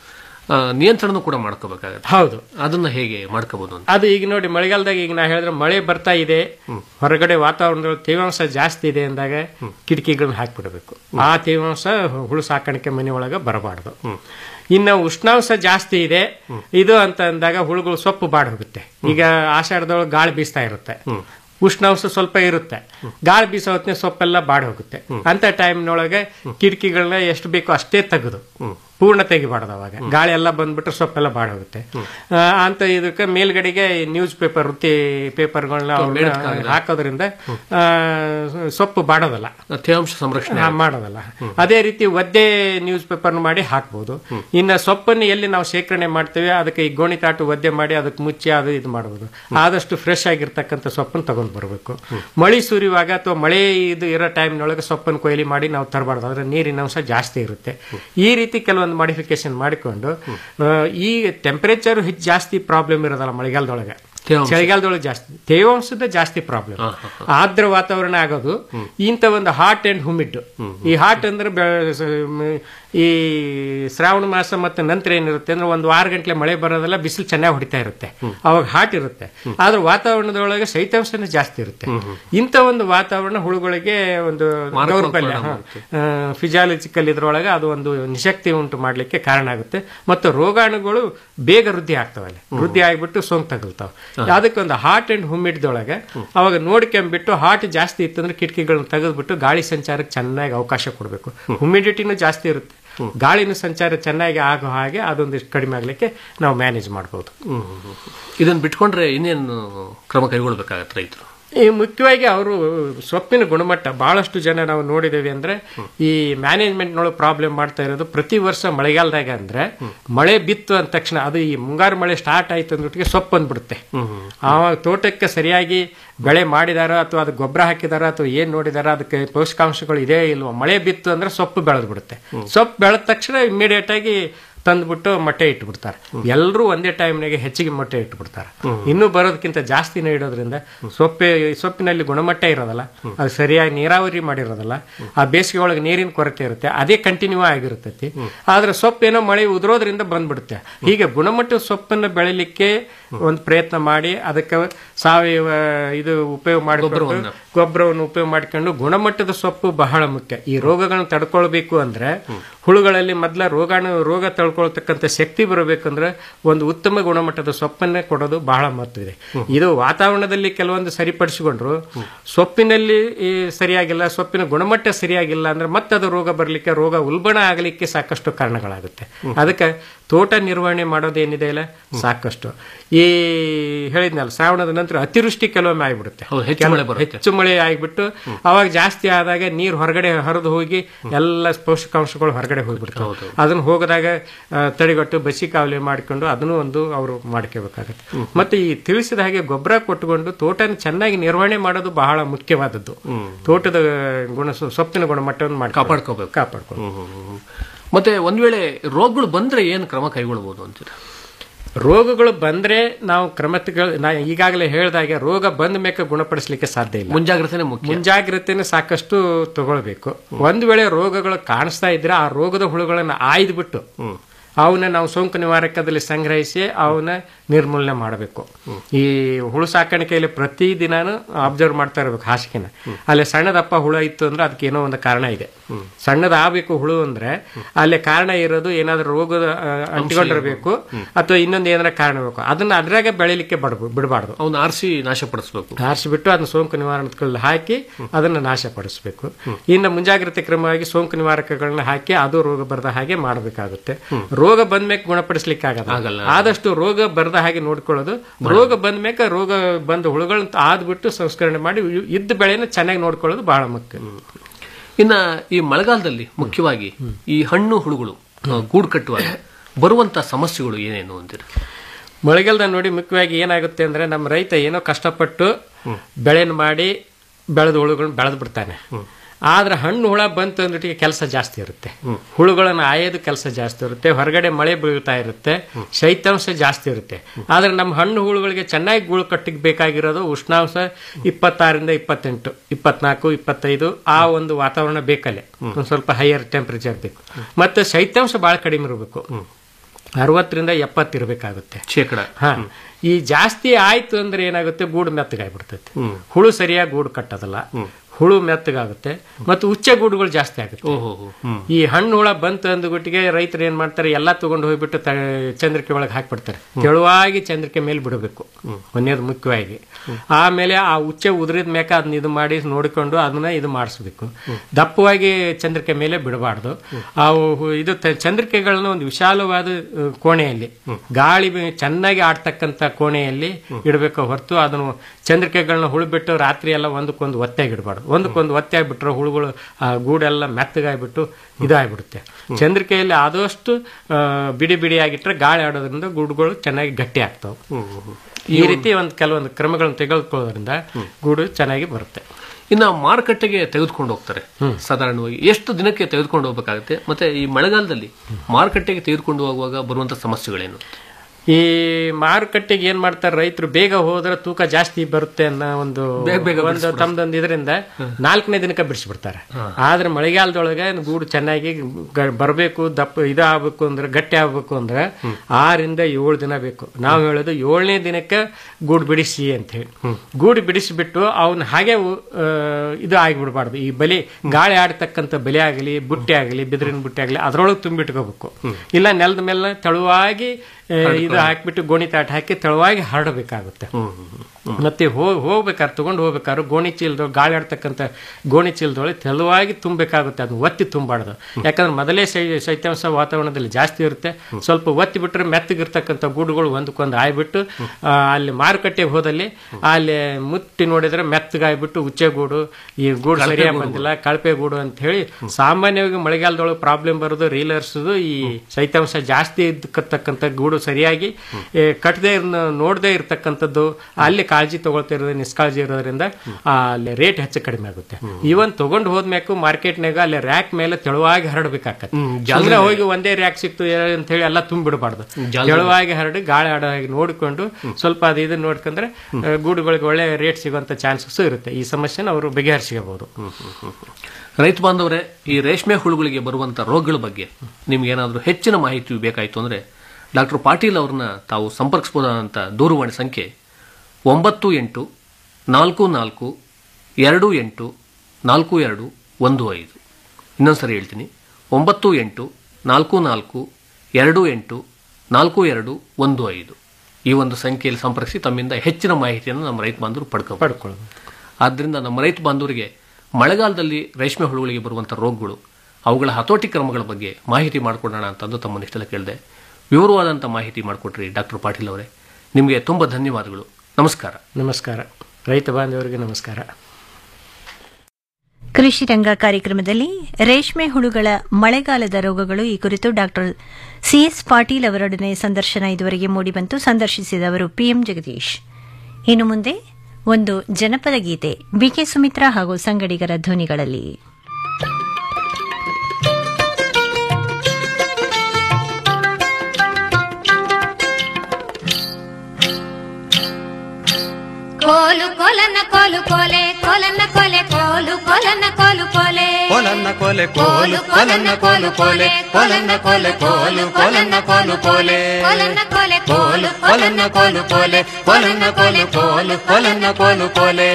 ಆ, ನಿಯಂತ್ರಣ ಕೂಡ ಮಾಡ್ಕೋಬೇಕಾಗತ್ತೆ ಹೌದು ಅದನ್ನ ಹೇಗೆ ಮಾಡ್ಕೋಬಹುದು ಅಂತ ಅದು ಈಗ ನೋಡಿ ಮಳೆಗಾಲದಾಗ ಈಗ ನಾ ಹೇಳಿದ್ರೆ ಮಳೆ ಬರ್ತಾ ಇದೆ ಹೊರಗಡೆ ವಾತಾವರಣದಲ್ಲಿ ತೇವಾಂಶ ಜಾಸ್ತಿ ಇದೆ ಅಂದಾಗ ಕಿಟಕಿಗಳನ್ನ ಹಾಕಿಬಿಡಬೇಕು ಆ ತೇವಾಂಶ ಹುಳು ಸಾಕಾಣಿಕೆ ಮನೆ ಒಳಗೆ ಬರಬಾರ್ದು ಇನ್ನು ಉಷ್ಣಾಂಶ ಜಾಸ್ತಿ ಇದೆ ಇದು ಅಂತ ಅಂದಾಗ ಹುಳುಗಳು ಸೊಪ್ಪು ಬಾಡ್ ಹೋಗುತ್ತೆ ಈಗ ಆಷಾಢದೊಳಗೆ ಗಾಳಿ ಬೀಸ್ತಾ ಇರುತ್ತೆ ಉಷ್ಣಾಂಶ ಸ್ವಲ್ಪ ಇರುತ್ತೆ ಗಾಳಿ ಬೀಸೋ ಹೊತ್ತಿನ ಸೊಪ್ಪೆಲ್ಲ ಬಾಡ್ ಹೋಗುತ್ತೆ ಅಂತ ಟೈಮ್ನೊಳಗೆ ಕಿಟಕಿಗಳನ್ನ ಎಷ್ಟು ಬೇಕೋ ಅಷ್ಟೇ ತೆಗೆದು ಪೂರ್ಣ ತೆಗಿಬಾರ್ದು ಅವಾಗ ಗಾಳಿ ಎಲ್ಲ ಬಂದ್ಬಿಟ್ರೆ ಸೊಪ್ಪೆಲ್ಲ ಬಾಡ್ ಹೋಗುತ್ತೆ ಆ, ಅಂತ ಇದಕ್ಕೆ ಮೇಲ್ಗಡೆಗೆ ನ್ಯೂಸ್ ಪೇಪರ್ ವೃತ್ತಿ ಪೇಪರ್ಗಳನ್ನ ಹಾಕೋದ್ರಿಂದ ಆ, ಸೊಪ್ಪು ಬಾಡೋದಲ್ಲ ತೇವಾಂಶ ಸಂರಕ್ಷಣೆ ಹಾ, ಮಾಡೋದಲ್ಲ ಅದೇ ರೀತಿ ಒದ್ದೆ ನ್ಯೂಸ್ ಪೇಪರ್ ಮಾಡಿ ಹಾಕ್ಬೋದು ಇನ್ನು ಸೊಪ್ಪನ್ನು ಎಲ್ಲಿ ನಾವು ಶೇಖರಣೆ ಮಾಡ್ತೇವೆ ಅದಕ್ಕೆ ಈ ಗೋಣಿತಾಟು ಒದ್ದೆ ಮಾಡಿ ಅದಕ್ಕೆ ಮುಚ್ಚಿ ಅದು ಇದು ಮಾಡಬಹುದು ಆದಷ್ಟು ಫ್ರೆಶ್ ಆಗಿರ್ತಕ್ಕಂಥ ಸೊಪ್ಪನ್ನು ತಗೊಂಡ್ ಬರಬೇಕು ಮಳಿ ಸುರಿಯುವಾಗ ಅಥವಾ ಮಳೆ ಇದು ಇರೋ ಟೈಮ್ನೊಳಗೆ ಸೊಪ್ಪನ್ನು ಕೊಯ್ಲಿ ಮಾಡಿ ನಾವು ತರಬಾರ್ದು ಅದ್ರ ನೀರಿನ ಅಂಶ ಜಾಸ್ತಿ ಇರುತ್ತೆ ಈ ರೀತಿ ಕೆಲವೊಂದು ಮಾಡಿಫಿಕೇಶನ್ ಮಾಡಿಕೊಂಡು ಆ, ಈ ಟೆಂಪರೇಚರ್ ಹೆಚ್ಚು ಜಾಸ್ತಿ ಪ್ರಾಬ್ಲಮ್ ಇರೋದಲ್ಲ ಮಳೆಗಾಲದೊಳಗೆ ತೇವಾಂಶ. ಚಳಿಗಾಲದೊಳಗೆ ಜಾಸ್ತಿ ತೇವಾಂಶದ ಜಾಸ್ತಿ ಪ್ರಾಬ್ಲಮ್ ಆರ್ದ್ರ ವಾತಾವರಣ ಆಗೋದು ಇಂಥ ಒಂದು ಹಾಟ್ ಅಂಡ್ ಹುಮಿಡ್ ಈ ಹಾಟ್ ಅಂದ್ರೆ ಬೆ- ಸ- ಮ- ಈ ಶ್ರಾವಣ ಮಾಸ ಮತ್ತು ನಂತರ ಏನಿರುತ್ತೆ ಅಂದ್ರೆ ಒಂದು ವಾರ ಗಂಟ್ಲೆ ಮಳೆ ಬರೋದೆಲ್ಲ ಬಿಸಿಲು ಚೆನ್ನಾಗಿ ಹೊಡಿತಾ ಇರುತ್ತೆ ಅವಾಗ ಹಾಟ್ ಇರುತ್ತೆ ಆದ್ರೆ ವಾತಾವರಣದೊಳಗೆ ಶೈತ್ಯಾಂಶನೇ ಜಾಸ್ತಿ ಇರುತ್ತೆ ಇಂಥ ಒಂದು ವಾತಾವರಣ ಹುಳುಗಳಿಗೆ ಒಂದು ದೌರ್ಬಲ್ಯ ಫಿಸಿಯಾಲಜಿಕಲ್ ಇದ್ರೊಳಗೆ ಅದು ಒಂದು ನಿಶಕ್ತಿ ಉಂಟು ಮಾಡ್ಲಿಕ್ಕೆ ಕಾರಣ ಆಗುತ್ತೆ ಮತ್ತು ರೋಗಾಣುಗಳು ಬೇಗ ವೃದ್ಧಿ ಆಗ್ತಾವಲ್ಲಿ ವೃದ್ಧಿ ಆಗಿಬಿಟ್ಟು ಸೋಂಕು ತಗಲ್ತಾವ ಅದಕ್ಕೆ ಒಂದು ಹಾಟ್ ಅಂಡ್ ಹುಮಿಡ್ದೊಳಗೆ ಅವಾಗ ನೋಡ್ಕೊಂಡ್ಬಿಟ್ಟು ಹಾಟ್ ಜಾಸ್ತಿ ಇತ್ತಂದ್ರೆ ಕಿಟಕಿಗಳನ್ನ ತೆಗೆದ್ಬಿಟ್ಟು ಗಾಳಿ ಸಂಚಾರಕ್ಕೆ ಚೆನ್ನಾಗಿ ಅವಕಾಶ ಕೊಡಬೇಕು ಹುಮಿಡಿಟಿನೂ ಜಾಸ್ತಿ ಇರುತ್ತೆ ಗಾಳಿನ ಸಂಚಾರ ಚೆನ್ನಾಗಿ ಆಗೋ ಹಾಗೆ ಅದೊಂದಿಷ್ಟು ಕಡಿಮೆ ಆಗ್ಲಿಕ್ಕೆ ನಾವು ಮ್ಯಾನೇಜ್ ಮಾಡ್ಬೋದು ಇದನ್ನ ಬಿಟ್ಕೊಂಡ್ರೆ ಇನ್ನೇನು ಕ್ರಮ ಕೈಗೊಳ್ಬೇಕಾಗತ್ತೆ ರೈತರು ಈ ಮುಖ್ಯವಾಗಿ ಅವರು ಸೊಪ್ಪಿನ ಗುಣಮಟ್ಟ ಬಹಳಷ್ಟು ಜನ ನಾವು ನೋಡಿದ್ದೇವೆ ಅಂದ್ರೆ ಈ ಮ್ಯಾನೇಜ್ಮೆಂಟ್ನೊಳಗೆ ಪ್ರಾಬ್ಲಮ್ ಮಾಡ್ತಾ ಇರೋದು ಪ್ರತಿ ವರ್ಷ ಮಳೆಗಾಲದಾಗ ಅಂದ್ರೆ ಮಳೆ ಬಿತ್ತು ಅಂದ ತಕ್ಷಣ ಅದು ಈ ಮುಂಗಾರು ಮಳೆ ಸ್ಟಾರ್ಟ್ ಆಯ್ತು ಅಂದ್ಬಿಟ್ಟಿಗೆ ಸೊಪ್ಪು ಬಂದ್ಬಿಡುತ್ತೆ ಆವಾಗ ತೋಟಕ್ಕೆ ಸರಿಯಾಗಿ ಬೆಳೆ ಮಾಡಿದಾರ ಅಥವಾ ಅದು ಗೊಬ್ಬರ ಹಾಕಿದಾರ ಅಥವಾ ಏನ್ ನೋಡಿದಾರ ಅದಕ್ಕೆ ಪೋಷಕಾಂಶಗಳು ಇದೆ ಇಲ್ವಾ ಮಳೆ ಬಿತ್ತು ಅಂದ್ರೆ ಸೊಪ್ಪು ಬೆಳೆದು ಬಿಡುತ್ತೆ ಸೊಪ್ಪು ಬೆಳೆದ ತಕ್ಷಣ ಇಮಿಡಿಯೇಟ್ ಆಗಿ ತಂದ್ಬಿಟ್ಟು ಮೊಟ್ಟೆ ಇಟ್ಬಿಡ್ತಾರೆ ಎಲ್ಲರೂ ಒಂದೇ ಟೈಮ್ನಾಗೆ ಹೆಚ್ಚಿಗೆ ಮೊಟ್ಟೆ ಇಟ್ಬಿಡ್ತಾರೆ ಇನ್ನೂ ಬರೋದಕ್ಕಿಂತ ಜಾಸ್ತಿನೇ ಇಡೋದ್ರಿಂದ ಸೊಪ್ಪೆ ಸೊಪ್ಪಿನಲ್ಲಿ ಗುಣಮಟ್ಟ ಇರೋದಲ್ಲ ಅದು ಸರಿಯಾಗಿ ನೀರಾವರಿ ಮಾಡಿರೋದಲ್ಲ ಆ ಬೇಸಿಗೆ ಒಳಗೆ ನೀರಿನ ಕೊರತೆ ಇರುತ್ತೆ ಅದೇ ಕಂಟಿನ್ಯೂ ಆಗಿರುತ್ತೈತಿ ಆದ್ರೆ ಸೊಪ್ಪೇನೋ ಮಳೆ ಉದುರೋದ್ರಿಂದ ಬಂದ್ಬಿಡುತ್ತೆ ಹೀಗೆ ಗುಣಮಟ್ಟದ ಸೊಪ್ಪನ್ನು ಬೆಳಿಲಿಕ್ಕೆ ಒಂದು ಪ್ರಯತ್ನ ಮಾಡಿ ಅದಕ್ಕೆ ಸಾವಯವ ಇದು ಉಪಯೋಗ ಮಾಡಿಕೊಂಡು ಗೊಬ್ಬರವನ್ನು ಉಪಯೋಗ ಮಾಡಿಕೊಂಡು ಗುಣಮಟ್ಟದ ಸೊಪ್ಪು ಬಹಳ ಮುಖ್ಯ ಈ ರೋಗಗಳನ್ನು ತಡ್ಕೊಳ್ಬೇಕು ಅಂದ್ರೆ ಹುಳುಗಳಲ್ಲಿ ಮೊದಲ ರೋಗಾಣು ರೋಗ ತಡ್ಕೊಳ್ತಕ್ಕಂಥ ಶಕ್ತಿ ಬರಬೇಕಂದ್ರೆ ಒಂದು ಉತ್ತಮ ಗುಣಮಟ್ಟದ ಸೊಪ್ಪನ್ನೇ ಕೊಡೋದು ಬಹಳ ಮಹತ್ವ ಇದೆ ಇದು ವಾತಾವರಣದಲ್ಲಿ ಕೆಲವೊಂದು ಸರಿಪಡಿಸಿಕೊಂಡ್ರು ಸೊಪ್ಪಿನಲ್ಲಿ ಈ ಸರಿಯಾಗಿಲ್ಲ ಸೊಪ್ಪಿನ ಗುಣಮಟ್ಟ ಸರಿಯಾಗಿಲ್ಲ ಅಂದ್ರೆ ಮತ್ತೆ ಅದು ರೋಗ ಬರಲಿಕ್ಕೆ ರೋಗ ಉಲ್ಬಣ ಆಗಲಿಕ್ಕೆ ಸಾಕಷ್ಟು ಕಾರಣಗಳಾಗುತ್ತೆ ಅದಕ್ಕೆ ತೋಟ ನಿರ್ವಹಣೆ ಮಾಡೋದೇನಿದೆ ಇಲ್ಲ ಸಾಕಷ್ಟು ಈ ಹೇಳಿದ್ನಲ್ಲ ಶ್ರಾವಣದ ನಂತರ ಅತಿವೃಷ್ಟಿ ಕೆಲವೊಮ್ಮೆ ಆಗಿಬಿಡುತ್ತೆ ಹೌದು, ಹೆಚ್ಚು ಮಳೆ ಬರುತ್ತೆ. ಹೆಚ್ಚು ಮಳೆ ಆಗಿಬಿಟ್ಟು ಅವಾಗ ಜಾಸ್ತಿ ಆದಾಗ ನೀರು ಹೊರಗಡೆ ಹರಿದು ಹೋಗಿ ಎಲ್ಲ ಪೋಷಕಾಂಶಗಳು ಹೊರಗಡೆ ಹೋಗ್ಬಿಡ್ತಾವೆ ಅದನ್ನ ಹೋಗದಾಗ ಆ, ತಡೆಗಟ್ಟು ಬಸಿ ಕಾವಲಿ ಮಾಡ್ಕೊಂಡು ಅದನ್ನು ಒಂದು ಅವರು ಮಾಡ್ಕೋಬೇಕಾಗತ್ತೆ ಮತ್ತೆ ಈ ತಿಳಿಸಿದ ಹಾಗೆ ಗೊಬ್ಬರ ಕೊಟ್ಟುಕೊಂಡು ತೋಟನ ಚೆನ್ನಾಗಿ ನಿರ್ವಹಣೆ ಮಾಡೋದು ಬಹಳ ಮುಖ್ಯವಾದದ್ದು ತೋಟದ ಗುಣ ಸೊಪ್ಪಿನ ಗುಣಮಟ್ಟವನ್ನು ಮಾಡಿ ಕಾಪಾಡ್ಕೋಬೇಕು. ಕಾಪಾಡ್ಕೋಬೇಕು ಮತ್ತೆ ಒಂದ್ ವೇಳೆ ರೋಗಗಳು ಬಂದ್ರೆ ಏನು ಕ್ರಮ ಕೈಗೊಳ್ಬಹುದು ಅಂತೀರ ರೋಗಗಳು ಬಂದ್ರೆ ನಾವು ಕ್ರಮಗಳು ನಾ ಈಗಾಗಲೇ ಹೇಳ್ದಾಗೆ ರೋಗ ಬಂದ ಮೇಲೆ ಗುಣಪಡಿಸ್ಲಿಕ್ಕೆ ಸಾಧ್ಯ ಇಲ್ಲ ಮುಂಜಾಗ್ರತೆನೆ ಮುಖ್ಯ ಮುಂಜಾಗ್ರತೆನ ಸಾಕಷ್ಟು ತಗೊಳ್ಬೇಕು ಒಂದ್ ವೇಳೆ ರೋಗಗಳು ಕಾಣಿಸ್ತಾ ಇದ್ರೆ ಆ ರೋಗದ ಹುಳುಗಳನ್ನ ಆಯ್ದು ಬಿಟ್ಟು ಅವನ್ನ ನಾವು ಸೋಂಕು ನಿವಾರಕದಲ್ಲಿ ಸಂಗ್ರಹಿಸಿ ಅವನ್ನ ನಿರ್ಮೂಲನೆ ಮಾಡಬೇಕು ಈ ಹುಳು ಸಾಕಾಣಿಕೆಯಲ್ಲಿ ಪ್ರತಿ ದಿನಾನು ಅಬ್ಸರ್ವ್ ಮಾಡ್ತಾ ಇರಬೇಕು ಹಾಸಿಗೆನ ಅಲ್ಲಿ ಸಣ್ಣದಪ್ಪ ಹುಳ ಇತ್ತು ಅಂದ್ರೆ ಅದಕ್ಕೆ ಏನೋ ಒಂದು ಕಾರಣ ಇದೆ ಸಣ್ಣದಾಗಬೇಕು ಹುಳು ಅಂದ್ರೆ ಅಲ್ಲಿ ಕಾರಣ ಇರೋದು ಏನಾದ್ರೂ ರೋಗದ ಆ, ಅಂಟಿಕೊಂಡಿರ್ಬೇಕು ಅಥವಾ ಇನ್ನೊಂದು ಏನಾರ ಕಾರಣ ಬೇಕು ಅದನ್ನ ಅದ್ರಾಗೆ ಬೆಳಿಲಿಕ್ಕೆ ಬಡ್ಬ ಬಿಡಬಾರ್ದು ಅವನ್ನ ಆರಿಸಿ ನಾಶಪಡಿಸಬೇಕು ಆರಿಸಿಬಿಟ್ಟು ಅದನ್ನ ಸೋಂಕು ನಿವಾರಕಗಳಲ್ಲಿ ಹಾಕಿ ಅದನ್ನು ನಾಶಪಡಿಸಬೇಕು ಇನ್ನು ಮುಂಜಾಗ್ರತೆ ಕ್ರಮವಾಗಿ ಸೋಂಕು ನಿವಾರಕಗಳನ್ನ ಹಾಕಿ ಅದು ರೋಗ ಬರದ ಹಾಗೆ ಮಾಡಬೇಕಾಗುತ್ತೆ ರೋಗ ಬಂದ್ಮೇಲೆ ಗುಣಪಡಿಸ್ಲಿಕ್ಕೆ ಆಗಲ್ಲ ಆದಷ್ಟು ರೋಗ ಬರದ ಹಾಗೆ ನೋಡ್ಕೊಳ್ಳೋದು ರೋಗ ಬಂದ್ಮೇಲೆ ರೋಗ ಬಂದ ಹುಳುಗಳನ್ನ ಆದ್ಬಿಟ್ಟು ಸಂಸ್ಕರಣೆ ಮಾಡಿ ಇದ್ದ ಬೆಳೆನ ಚೆನ್ನಾಗಿ ನೋಡ್ಕೊಳ್ಳೋದು ಬಹಳ ಮುಖ್ಯ ಇನ್ನ ಈ ಮಳೆಗಾಲದಲ್ಲಿ ಮುಖ್ಯವಾಗಿ ಈ ಹಣ್ಣು ಹುಳುಗಳು ಆ, ಗೂಡು ಕಟ್ಟುವಾಗ ಬರುವಂತ ಸಮಸ್ಯೆಗಳು ಏನೇನು ಅಂತೀರ ಮಳೆಗಾಲದ ನೋಡಿ ಮುಖ್ಯವಾಗಿ ಏನಾಗುತ್ತೆ ಅಂದ್ರೆ ನಮ್ಮ ರೈತ ಏನೋ ಕಷ್ಟಪಟ್ಟು ಬೆಳೆನ ಮಾಡಿ ಬೆಳೆದ ಹುಳುಗಳನ್ನ ಬೆಳೆದು ಬಿಡ್ತಾನೆ ಆದ್ರೆ ಹಣ್ಣು ಹುಳ ಬಂತು ಅಂದ್ಬಿಟ್ಟಿಗೆ ಕೆಲಸ ಜಾಸ್ತಿ ಇರುತ್ತೆ ಹುಳುಗಳನ್ನ ಆಯೋದು ಕೆಲಸ ಜಾಸ್ತಿ ಇರುತ್ತೆ ಹೊರಗಡೆ ಮಳೆ ಬೀಳ್ತಾ ಇರುತ್ತೆ ಶೈತ್ಯಾಂಶ ಜಾಸ್ತಿ ಇರುತ್ತೆ ಆದ್ರೆ ನಮ್ಮ ಹಣ್ಣು ಹುಳುಗಳಿಗೆ ಚೆನ್ನಾಗಿ ಗೂಳು ಕಟ್ಟಿಗೆ ಬೇಕಾಗಿರೋದು ಉಷ್ಣಾಂಶ ಇಪ್ಪತ್ತಾರರಿಂದ ಇಪ್ಪತ್ತೆಂಟು ಇಪ್ಪತ್ನಾಲ್ಕು ಇಪ್ಪತ್ತೈದು ಆ ಒಂದು ವಾತಾವರಣ ಬೇಕಲ್ಲೇ ಒಂದು ಸ್ವಲ್ಪ ಹೈಯರ್ ಟೆಂಪರೇಚರ್ ಬೇಕು ಮತ್ತೆ ಶೈತ್ಯಾಂಶ ಬಹಳ ಕಡಿಮೆ ಇರಬೇಕು ಅರವತ್ತರಿಂದ ಎಪ್ಪತ್ತಿರಬೇಕಾಗುತ್ತೆ ಶೇಕಡ ಹಾ ಈ ಜಾಸ್ತಿ ಆಯ್ತು ಅಂದ್ರೆ ಏನಾಗುತ್ತೆ ಗೂಡು ಮೆತ್ತಗಾಗ್ಬಿಡ್ತೈತೆ ಹುಳು ಸರಿಯಾಗಿ ಗೂಡು ಕಟ್ಟೋದಲ್ಲ ಹುಳು ಮೆತ್ತಗಾಗುತ್ತೆ ಮತ್ತು ಉಚ್ಚೆ ಗೂಡುಗಳು ಜಾಸ್ತಿ ಆಗುತ್ತೆ ಓಹೋ ಹ್ಮ್ ಈ ಹಣ್ಣು ಹುಳ ಬಂತು ಅಂದ್ಬಿಟ್ಟಿಗೆ ರೈತರು ಏನ್ ಮಾಡ್ತಾರೆ ಎಲ್ಲಾ ತಗೊಂಡು ಹೋಗ್ಬಿಟ್ಟು ತ- ಚಂದ್ರಿಕೆ ಒಳಗೆ ಹಾಕ್ಬಿಡ್ತಾರೆ ತೆಳುವಾಗಿ ಚಂದ್ರಿಕೆ ಮೇಲೆ ಬಿಡಬೇಕು ಒಂದೇದು ಮುಖ್ಯವಾಗಿ ಆಮೇಲೆ ಆ ಉಚ್ಚೆ ಉದುರಿದ ಮೇಕ ಅದನ್ನ ಇದು ಮಾಡಿ ನೋಡಿಕೊಂಡು ಅದನ್ನ ಇದು ಮಾಡಿಸ್ಬೇಕು ದಪ್ಪವಾಗಿ ಚಂದ್ರಿಕೆ ಮೇಲೆ ಬಿಡಬಾರ್ದು ಆ ಹು- ಇದು ತ- ಚಂದ್ರಿಕೆಗಳನ್ನ ಒಂದು ವಿಶಾಲವಾದ ಅಹ್, ಕೋಣೆಯಲ್ಲಿ ಗಾಳಿ ಬಿ- ಚೆನ್ನಾಗಿ ಆಡ್ತಕ್ಕಂತ ಕೋಣೆಯಲ್ಲಿ ಇಡಬೇಕು ಹೊರತು ಅದನ್ನು ಚಂದ್ರಿಕೆಗಳನ್ನ ಹುಳು ಬಿಟ್ಟು ರಾತ್ರಿ ಎಲ್ಲ ಒಂದಕ್ಕೊಂದು ಒತ್ತಾಗಿ ಇಡಬಾರ್ದು ಒಂದಕ್ಕೊಂದು ಒತ್ತಾಗಿ ಬಿಟ್ರೆ ಹುಳುಗಳು ಆ ಗೂಡೆಲ್ಲ ಮೆತ್ತಗಾಗ್ಬಿಟ್ಟು ಇದಾಗ್ಬಿಡುತ್ತೆ ಚಂದ್ರಿಕೆಯಲ್ಲಿ ಆದಷ್ಟು ಆ, ಬಿಡಿ ಬಿಡಿಯಾಗಿಟ್ರೆ ಗಾಳಿ ಆಡೋದ್ರಿಂದ ಗೂಡುಗಳು ಚೆನ್ನಾಗಿ ಗಟ್ಟಿ ಆಗ್ತಾವೆ ಈ ರೀತಿ ಒಂದು ಕೆಲವೊಂದು ಕ್ರಮಗಳನ್ನು ತೆಗೆದುಕೊಳ್ಳೋದ್ರಿಂದ ಗೂಡು ಚೆನ್ನಾಗಿ ಬರುತ್ತೆ ಇನ್ನ ಮಾರುಕಟ್ಟೆಗೆ ತೆಗೆದುಕೊಂಡು ಹೋಗ್ತಾರೆ ಸಾಧಾರಣವಾಗಿ ಎಷ್ಟು ದಿನಕ್ಕೆ ತೆಗೆದುಕೊಂಡು ಹೋಗ್ಬೇಕಾಗುತ್ತೆ ಮತ್ತೆ ಈ ಮಳೆಗಾಲದಲ್ಲಿ ಮಾರುಕಟ್ಟೆಗೆ ತೆಗೆದುಕೊಂಡು ಹೋಗುವಾಗ ಬರುವಂತ ಸಮಸ್ಯೆಗಳೇನು ಈ ಮಾರುಕಟ್ಟೆಗೆ ಏನ್ ಮಾಡ್ತಾರೆ ರೈತರು ಬೇಗ ಹೋದ್ರೆ ತೂಕ ಜಾಸ್ತಿ ಬರುತ್ತೆ ಅನ್ನೋ ಒಂದು ಬೇಗ ಬೇಗ ಒಂದು ತಮ್ದೊಂದು ಇದರಿಂದ ನಾಲ್ಕನೇ ದಿನಕ್ಕೆ ಬಿಡಿಸ್ಬಿಡ್ತಾರೆ ಆದ್ರೆ ಮಳೆಗಾಲದೊಳಗೆ ಗೂಡು ಚೆನ್ನಾಗಿ ಗ- ಬರಬೇಕು ದಪ್ಪ ಇದು ಆಗ್ಬೇಕು ಅಂದ್ರೆ ಗಟ್ಟಿ ಆಗ್ಬೇಕು ಅಂದ್ರೆ ಆರಿಂದ ಏಳು ದಿನ ಬೇಕು ನಾವು ಹೇಳೋದು ಏಳನೇ ದಿನಕ್ಕೆ ಗೂಡು ಬಿಡಿಸಿ ಅಂತ ಹೇಳಿ ಗೂಡು ಬಿಡಿಸಿಬಿಟ್ಟು ಅವನ್ನ ಹಾಗೆ ಉ- ಆ, ಇದು ಆಗಿಬಿಡ್ಬಾರ್ದು ಈ ಬಲಿ ಗಾಳಿ ಆಡ್ತಕ್ಕಂಥ ಬಲಿ ಆಗಲಿ ಬುಟ್ಟಿ ಆಗಲಿ ಬಿದಿರಿನ ಬುಟ್ಟಿ ಆಗಲಿ ಅದ್ರೊಳಗೆ ತುಂಬಿಟ್ಕೋಬೇಕು ಇಲ್ಲ ನೆಲದ ಮೇಲೆ ತೆಳುವಾಗಿ ಆ, ಇದು ಹಾಕ್ಬಿಟ್ಟು ಗೋಣಿ ತಾಟ ಹಾಕಿ ತೆಳುವಾಗಿ ಹರಡಬೇಕಾಗುತ್ತೆ ಮತ್ತೆ ಹೋಗ್ ಹೋಗ್ಬೇಕಾದ್ರೆ ತಗೊಂಡು ಹೋಗ್ಬೇಕಾದ್ರೆ ಗೋಣಿ ಚೀಲದೊಳಗೆ ಗಾಳಿ ಆಡ್ತಕ್ಕಂಥ ಗೋಣಿ ಚೀಲದೊಳಗೆ ತೆಳುವಾಗಿ ತುಂಬಬೇಕಾಗುತ್ತೆ ಅದನ್ನ ಒತ್ತಿ ತುಂಬಾರ್ದು ಯಾಕಂದ್ರೆ ಮೊದಲೇ ಶೈ ಶೈತ್ಯಾಂಶ ವಾತಾವರಣದಲ್ಲಿ ಜಾಸ್ತಿ ಇರುತ್ತೆ ಸ್ವಲ್ಪ ಒತ್ತಿ ಬಿಟ್ರೆ ಮೆತ್ತಗಿರ್ತಕ್ಕಂಥ ಗೂಡುಗಳು ಒಂದಕ್ಕೊಂದು ಆಯ್ಬಿಟ್ಟು ಆ, ಅಲ್ಲಿ ಮಾರುಕಟ್ಟೆಗೆ ಹೋದಲ್ಲಿ ಅಲ್ಲಿ ಮುಟ್ಟಿ ನೋಡಿದ್ರೆ ಮೆತ್ತಗಾಯ್ಬಿಟ್ಟು ಉಚ್ಚೆ ಗೂಡು ಈ ಗೂಡು ಸರಿಯಾಗಿ ಬಂದಿಲ್ಲ ಕಳಪೆ ಗೂಡು ಅಂತ ಹೇಳಿ ಸಾಮಾನ್ಯವಾಗಿ ಮಳೆಗಾಲದೊಳಗೆ ಪ್ರಾಬ್ಲಮ್ ಬರೋದು ರೀಲರ್ಸ್ ಈ ಶೈತ್ಯಾಂಶ ಜಾಸ್ತಿ ಇದ್ದಕ್ಕಂಥ ಗೂಡು ಸರಿಯಾಗಿ ಏ, ಕಟ್ಟದೆ ನೋಡದೆ ಇರ್ತಕ್ಕಂಥದ್ದು ಅಲ್ಲಿ ಕಾಳಜಿ ತಗೊಳ್ತಾ ಇರೋದು ನಿಷ್ಕಾಳಜಿ ಇರೋದ್ರಿಂದ ಆ, ಅಲ್ಲಿ ರೇಟ್ ಹೆಚ್ಚು ಕಡಿಮೆ ಆಗುತ್ತೆ ಇವನ್ ತಗೊಂಡು ಹೋದ್ಮ್ಯಾಕು ಮಾರ್ಕೆಟ್ನಾಗ ಅಲ್ಲಿ ರ್ಯಾಕ್ ಮೇಲೆ ತೆಳುವಾಗಿ ಹರಡ್ಬೇಕಾಗತ್ತೆ ಅಂದ್ರೆ ಹೋಗಿ ಒಂದೇ ರ್ಯಾಕ್ ಸಿಕ್ತು ಅಂತ ಹೇಳಿ ಎಲ್ಲ ತುಂಬಿಡಬಾರ್ದು ತೆಳುವಾಗಿ ಹರಡಿ ಗಾಳಿ ಆಡೋ ಹಾಗೆ ನೋಡಿಕೊಂಡು ಸ್ವಲ್ಪ ಅದು ಇದನ್ನ ನೋಡ್ಕೊಂಡ್ರೆ ಆ, ಗೂಡುಗಳಿಗೆ ಒಳ್ಳೆ ರೇಟ್ ಸಿಗುವಂತ ಚಾನ್ಸಸ್ ಇರುತ್ತೆ ಈ ಸಮಸ್ಯೆನ ಅವರು ಬಗೆಹರಿಸಿಕೋಬಹುದು ರೈತ ಬಾಂಧವರೇ ಈ ರೇಷ್ಮೆ ಹುಳುಗಳಿಗೆ ಬರುವಂತ ರೋಗಗಳ ಬಗ್ಗೆ ನಿಮ್ಗೆ ಏನಾದರೂ ಹೆಚ್ಚಿನ ಮಾಹಿತಿ ಬೇಕಾಯಿತು ಅಂದ್ರೆ ಡಾಕ್ಟರ್ ಪಾಟೀಲ್ ಅವ್ರನ್ನ ತಾವು ಸಂಪರ್ಕಿಸಬಹುದಾದಂಥ ದೂರವಾಣಿ ಸಂಖ್ಯೆ ಒಂಬತ್ತು ಎಂಟು ನಾಲ್ಕು ನಾಲ್ಕು ಎರಡು ಎಂಟು ನಾಲ್ಕು ಎರಡು ಒಂದು ಐದು ಇನ್ನೊಂದ್ಸರಿ ಹೇಳ್ತೀನಿ ಒಂಬತ್ತು ಎಂಟು ನಾಲ್ಕು ನಾಲ್ಕು ಎರಡು ಎಂಟು ನಾಲ್ಕು ಎರಡು ಒಂದು ಐದು ಈ ಒಂದು ಸಂಖ್ಯೆಯಲ್ಲಿ ಸಂಪರ್ಕಿಸಿ ತಮ್ಮಿಂದ ಹೆಚ್ಚಿನ ಮಾಹಿತಿಯನ್ನು ನಮ್ಮ ರೈತ ಬಾಂಧವರು ಪಡ್ಕೊ ಪಡ್ಕೊಳ್ಳೋದು ಆದ್ದರಿಂದ ನಮ್ಮ ರೈತ ಬಾಂಧವರಿಗೆ ಮಳೆಗಾಲದಲ್ಲಿ ರೇಷ್ಮೆ ಹುಳುಗಳಿಗೆ ಬರುವಂಥ ರೋಗಗಳು ಅವುಗಳ ಹತೋಟಿ ಕ್ರಮಗಳ ಬಗ್ಗೆ ಮಾಹಿತಿ ಮಾಡಿಕೊಡೋಣ ಅಂತಂದು ತಮ್ಮನ್ನು ಇಷ್ಟೆಲ್ಲ ಕೇಳಿದೆ ವಿವರವಾದಂಥ ಮಾಹಿತಿ ಮಾಡಿಕೊಟ್ರಿ ಡಾಕ್ಟರ್ ಪಾಟೀಲ್ ಅವರೇ ನಿಮಗೆ ತುಂಬ ಧನ್ಯವಾದಗಳು ನಮಸ್ಕಾರ ನಮಸ್ಕಾರ ರೈತ ಬಾಂಧವರಿಗೆ ನಮಸ್ಕಾರ ಕೃಷಿ ರಂಗ ಕಾರ್ಯಕ್ರಮದಲ್ಲಿ ರೇಷ್ಮೆ ಹುಳುಗಳ ಮಳೆಗಾಲದ ರೋಗಗಳು ಈ ಕುರಿತು ಡಾಕ್ಟರ್ ಸಿಎಸ್ ಪಾಟೀಲ್ ಅವರೊಡನೆ ಸಂದರ್ಶನ ಇದುವರೆಗೆ ಮೂಡಿಬಂತು ಸಂದರ್ಶಿಸಿದವರು ಪಿಎಂ ಜಗದೀಶ್ ಇನ್ನು ಮುಂದೆ ಒಂದು ಜನಪದ ಗೀತೆ ಬಿಕೆ ಸುಮಿತ್ರಾ ಹಾಗೂ ಸಂಗಡಿಗರ ಧ್ವನಿಗಳಲ್ಲಿ ಕೋಲು ಕೊಲನ ಕೋಲು ಕೋಲೆ ಕೊಲನ ಕೊಲೆ ಕೋಲು ಕೊಲನ ಕೋಲು ಕೋಲೆ ಕೊಲನ್ನ ಕೊಲೆ ಕೋಲು ಕೊಲನ್ನ ಕೋಲು ಕೋಲೆ ಕೊಲನ್ನ ಕೊಲೆ ಕೋಲು ಕೊಲನ್ನ ಕೋಲು ಕೋಲೆ ಕೊಲನ ಕೊಲೆ ಕೋಲು ಕೊಲನ್ನ ಕೋಲು ಕೋಲೆ ಕೊಲನ್ನ ಕೋಲು ಕೋಲು ಕೊಲನ್ನ ಕೋಲು ಕೋಲೆ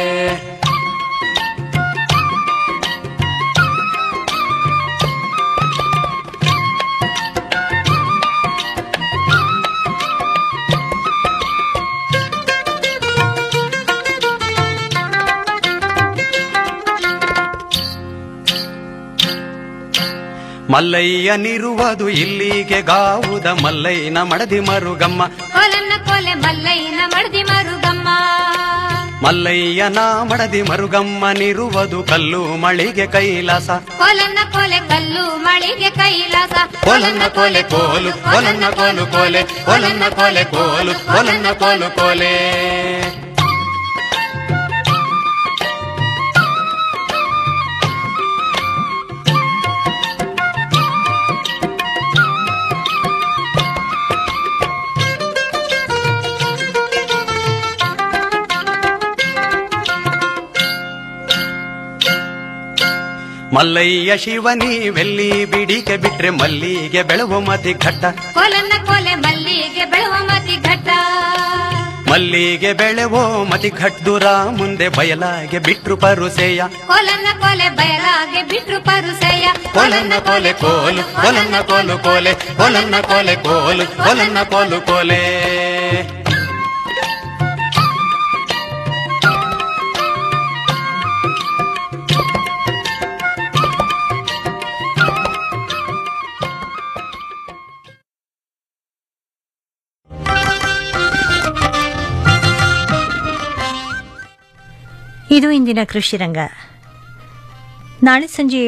ಮಲ್ಲಯ್ಯನಿರುವುದು ಇಲ್ಲಿಗೆ ಗಾವುದ ಮಲ್ಲಯ್ಯನ ಮಡದಿ ಮರುಗಮ್ಮ ಕೊಲನ ಕೊಲೆ ಮಲ್ಲಯ್ಯನ ಮಡದಿ ಮರುಗಮ್ಮ ಮಲ್ಲಯ್ಯನ ಮಡದಿ ಮರುಗಮ್ಮನಿರುವುದು ಕಲ್ಲು ಮಳಿಗೆ ಕೈಲಾಸ ಕೊಲನ ಕೊಲೆ ಕಲ್ಲು ಮಳಿಗೆ ಕೈಲಾಸ ಕೊಲನ್ನ ಕೊಲೆ ಕೋಲು ಕೊಲನ್ನ ಕೋಲು ಕೋಲೆ ಕೊಲನ್ನ ಕೊಲೆ ಕೋಲು ಕೊಲನ್ನ ಕೋಲು ಕೋಲೆ ಮಲ್ಲಯ್ಯ ಶಿವನಿ ಬೆಲ್ಲಿ ಬಿಡಿಕೆ ಬಿಟ್ರೆ ಮಲ್ಲಿಗೆ ಬೆಳವು ಮತಿ ಘಟ್ಟ ಕೊಲನ ಕೊಲೆ ಮಲ್ಲಿಗೆ ಬೆಳುವ ಮತಿ ಘಟ್ಟ ಮಲ್ಲಿಗೆ ಬೆಳೆವೋ ಮತಿ ಘಟ್ಟುರ ಮುಂದೆ ಬಯಲಾಗೆ ಬಿಟ್ರು ಪರುಸೆಯ ಕೊಲನ ಕೊಲೆ ಬಯಲಾಗೆ ಬಿಟ್ರು ಪರುಸೆಯ ಕೊಲನ್ನ ಕೊಲೆ ಕೋಲು ಕೊಲನ್ನ ಕೋಲು ಕೋಲೆ ಕೊಲನ್ನ ಕೊಲೆ ಕೋಲು ಕೊಲನ್ನ ಕೋಲು ಕೋಲೆ ಇದು ಇಂದಿನ ಕೃಷಿ ರಂಗ ನಾಳೆ ಸಂಜೆ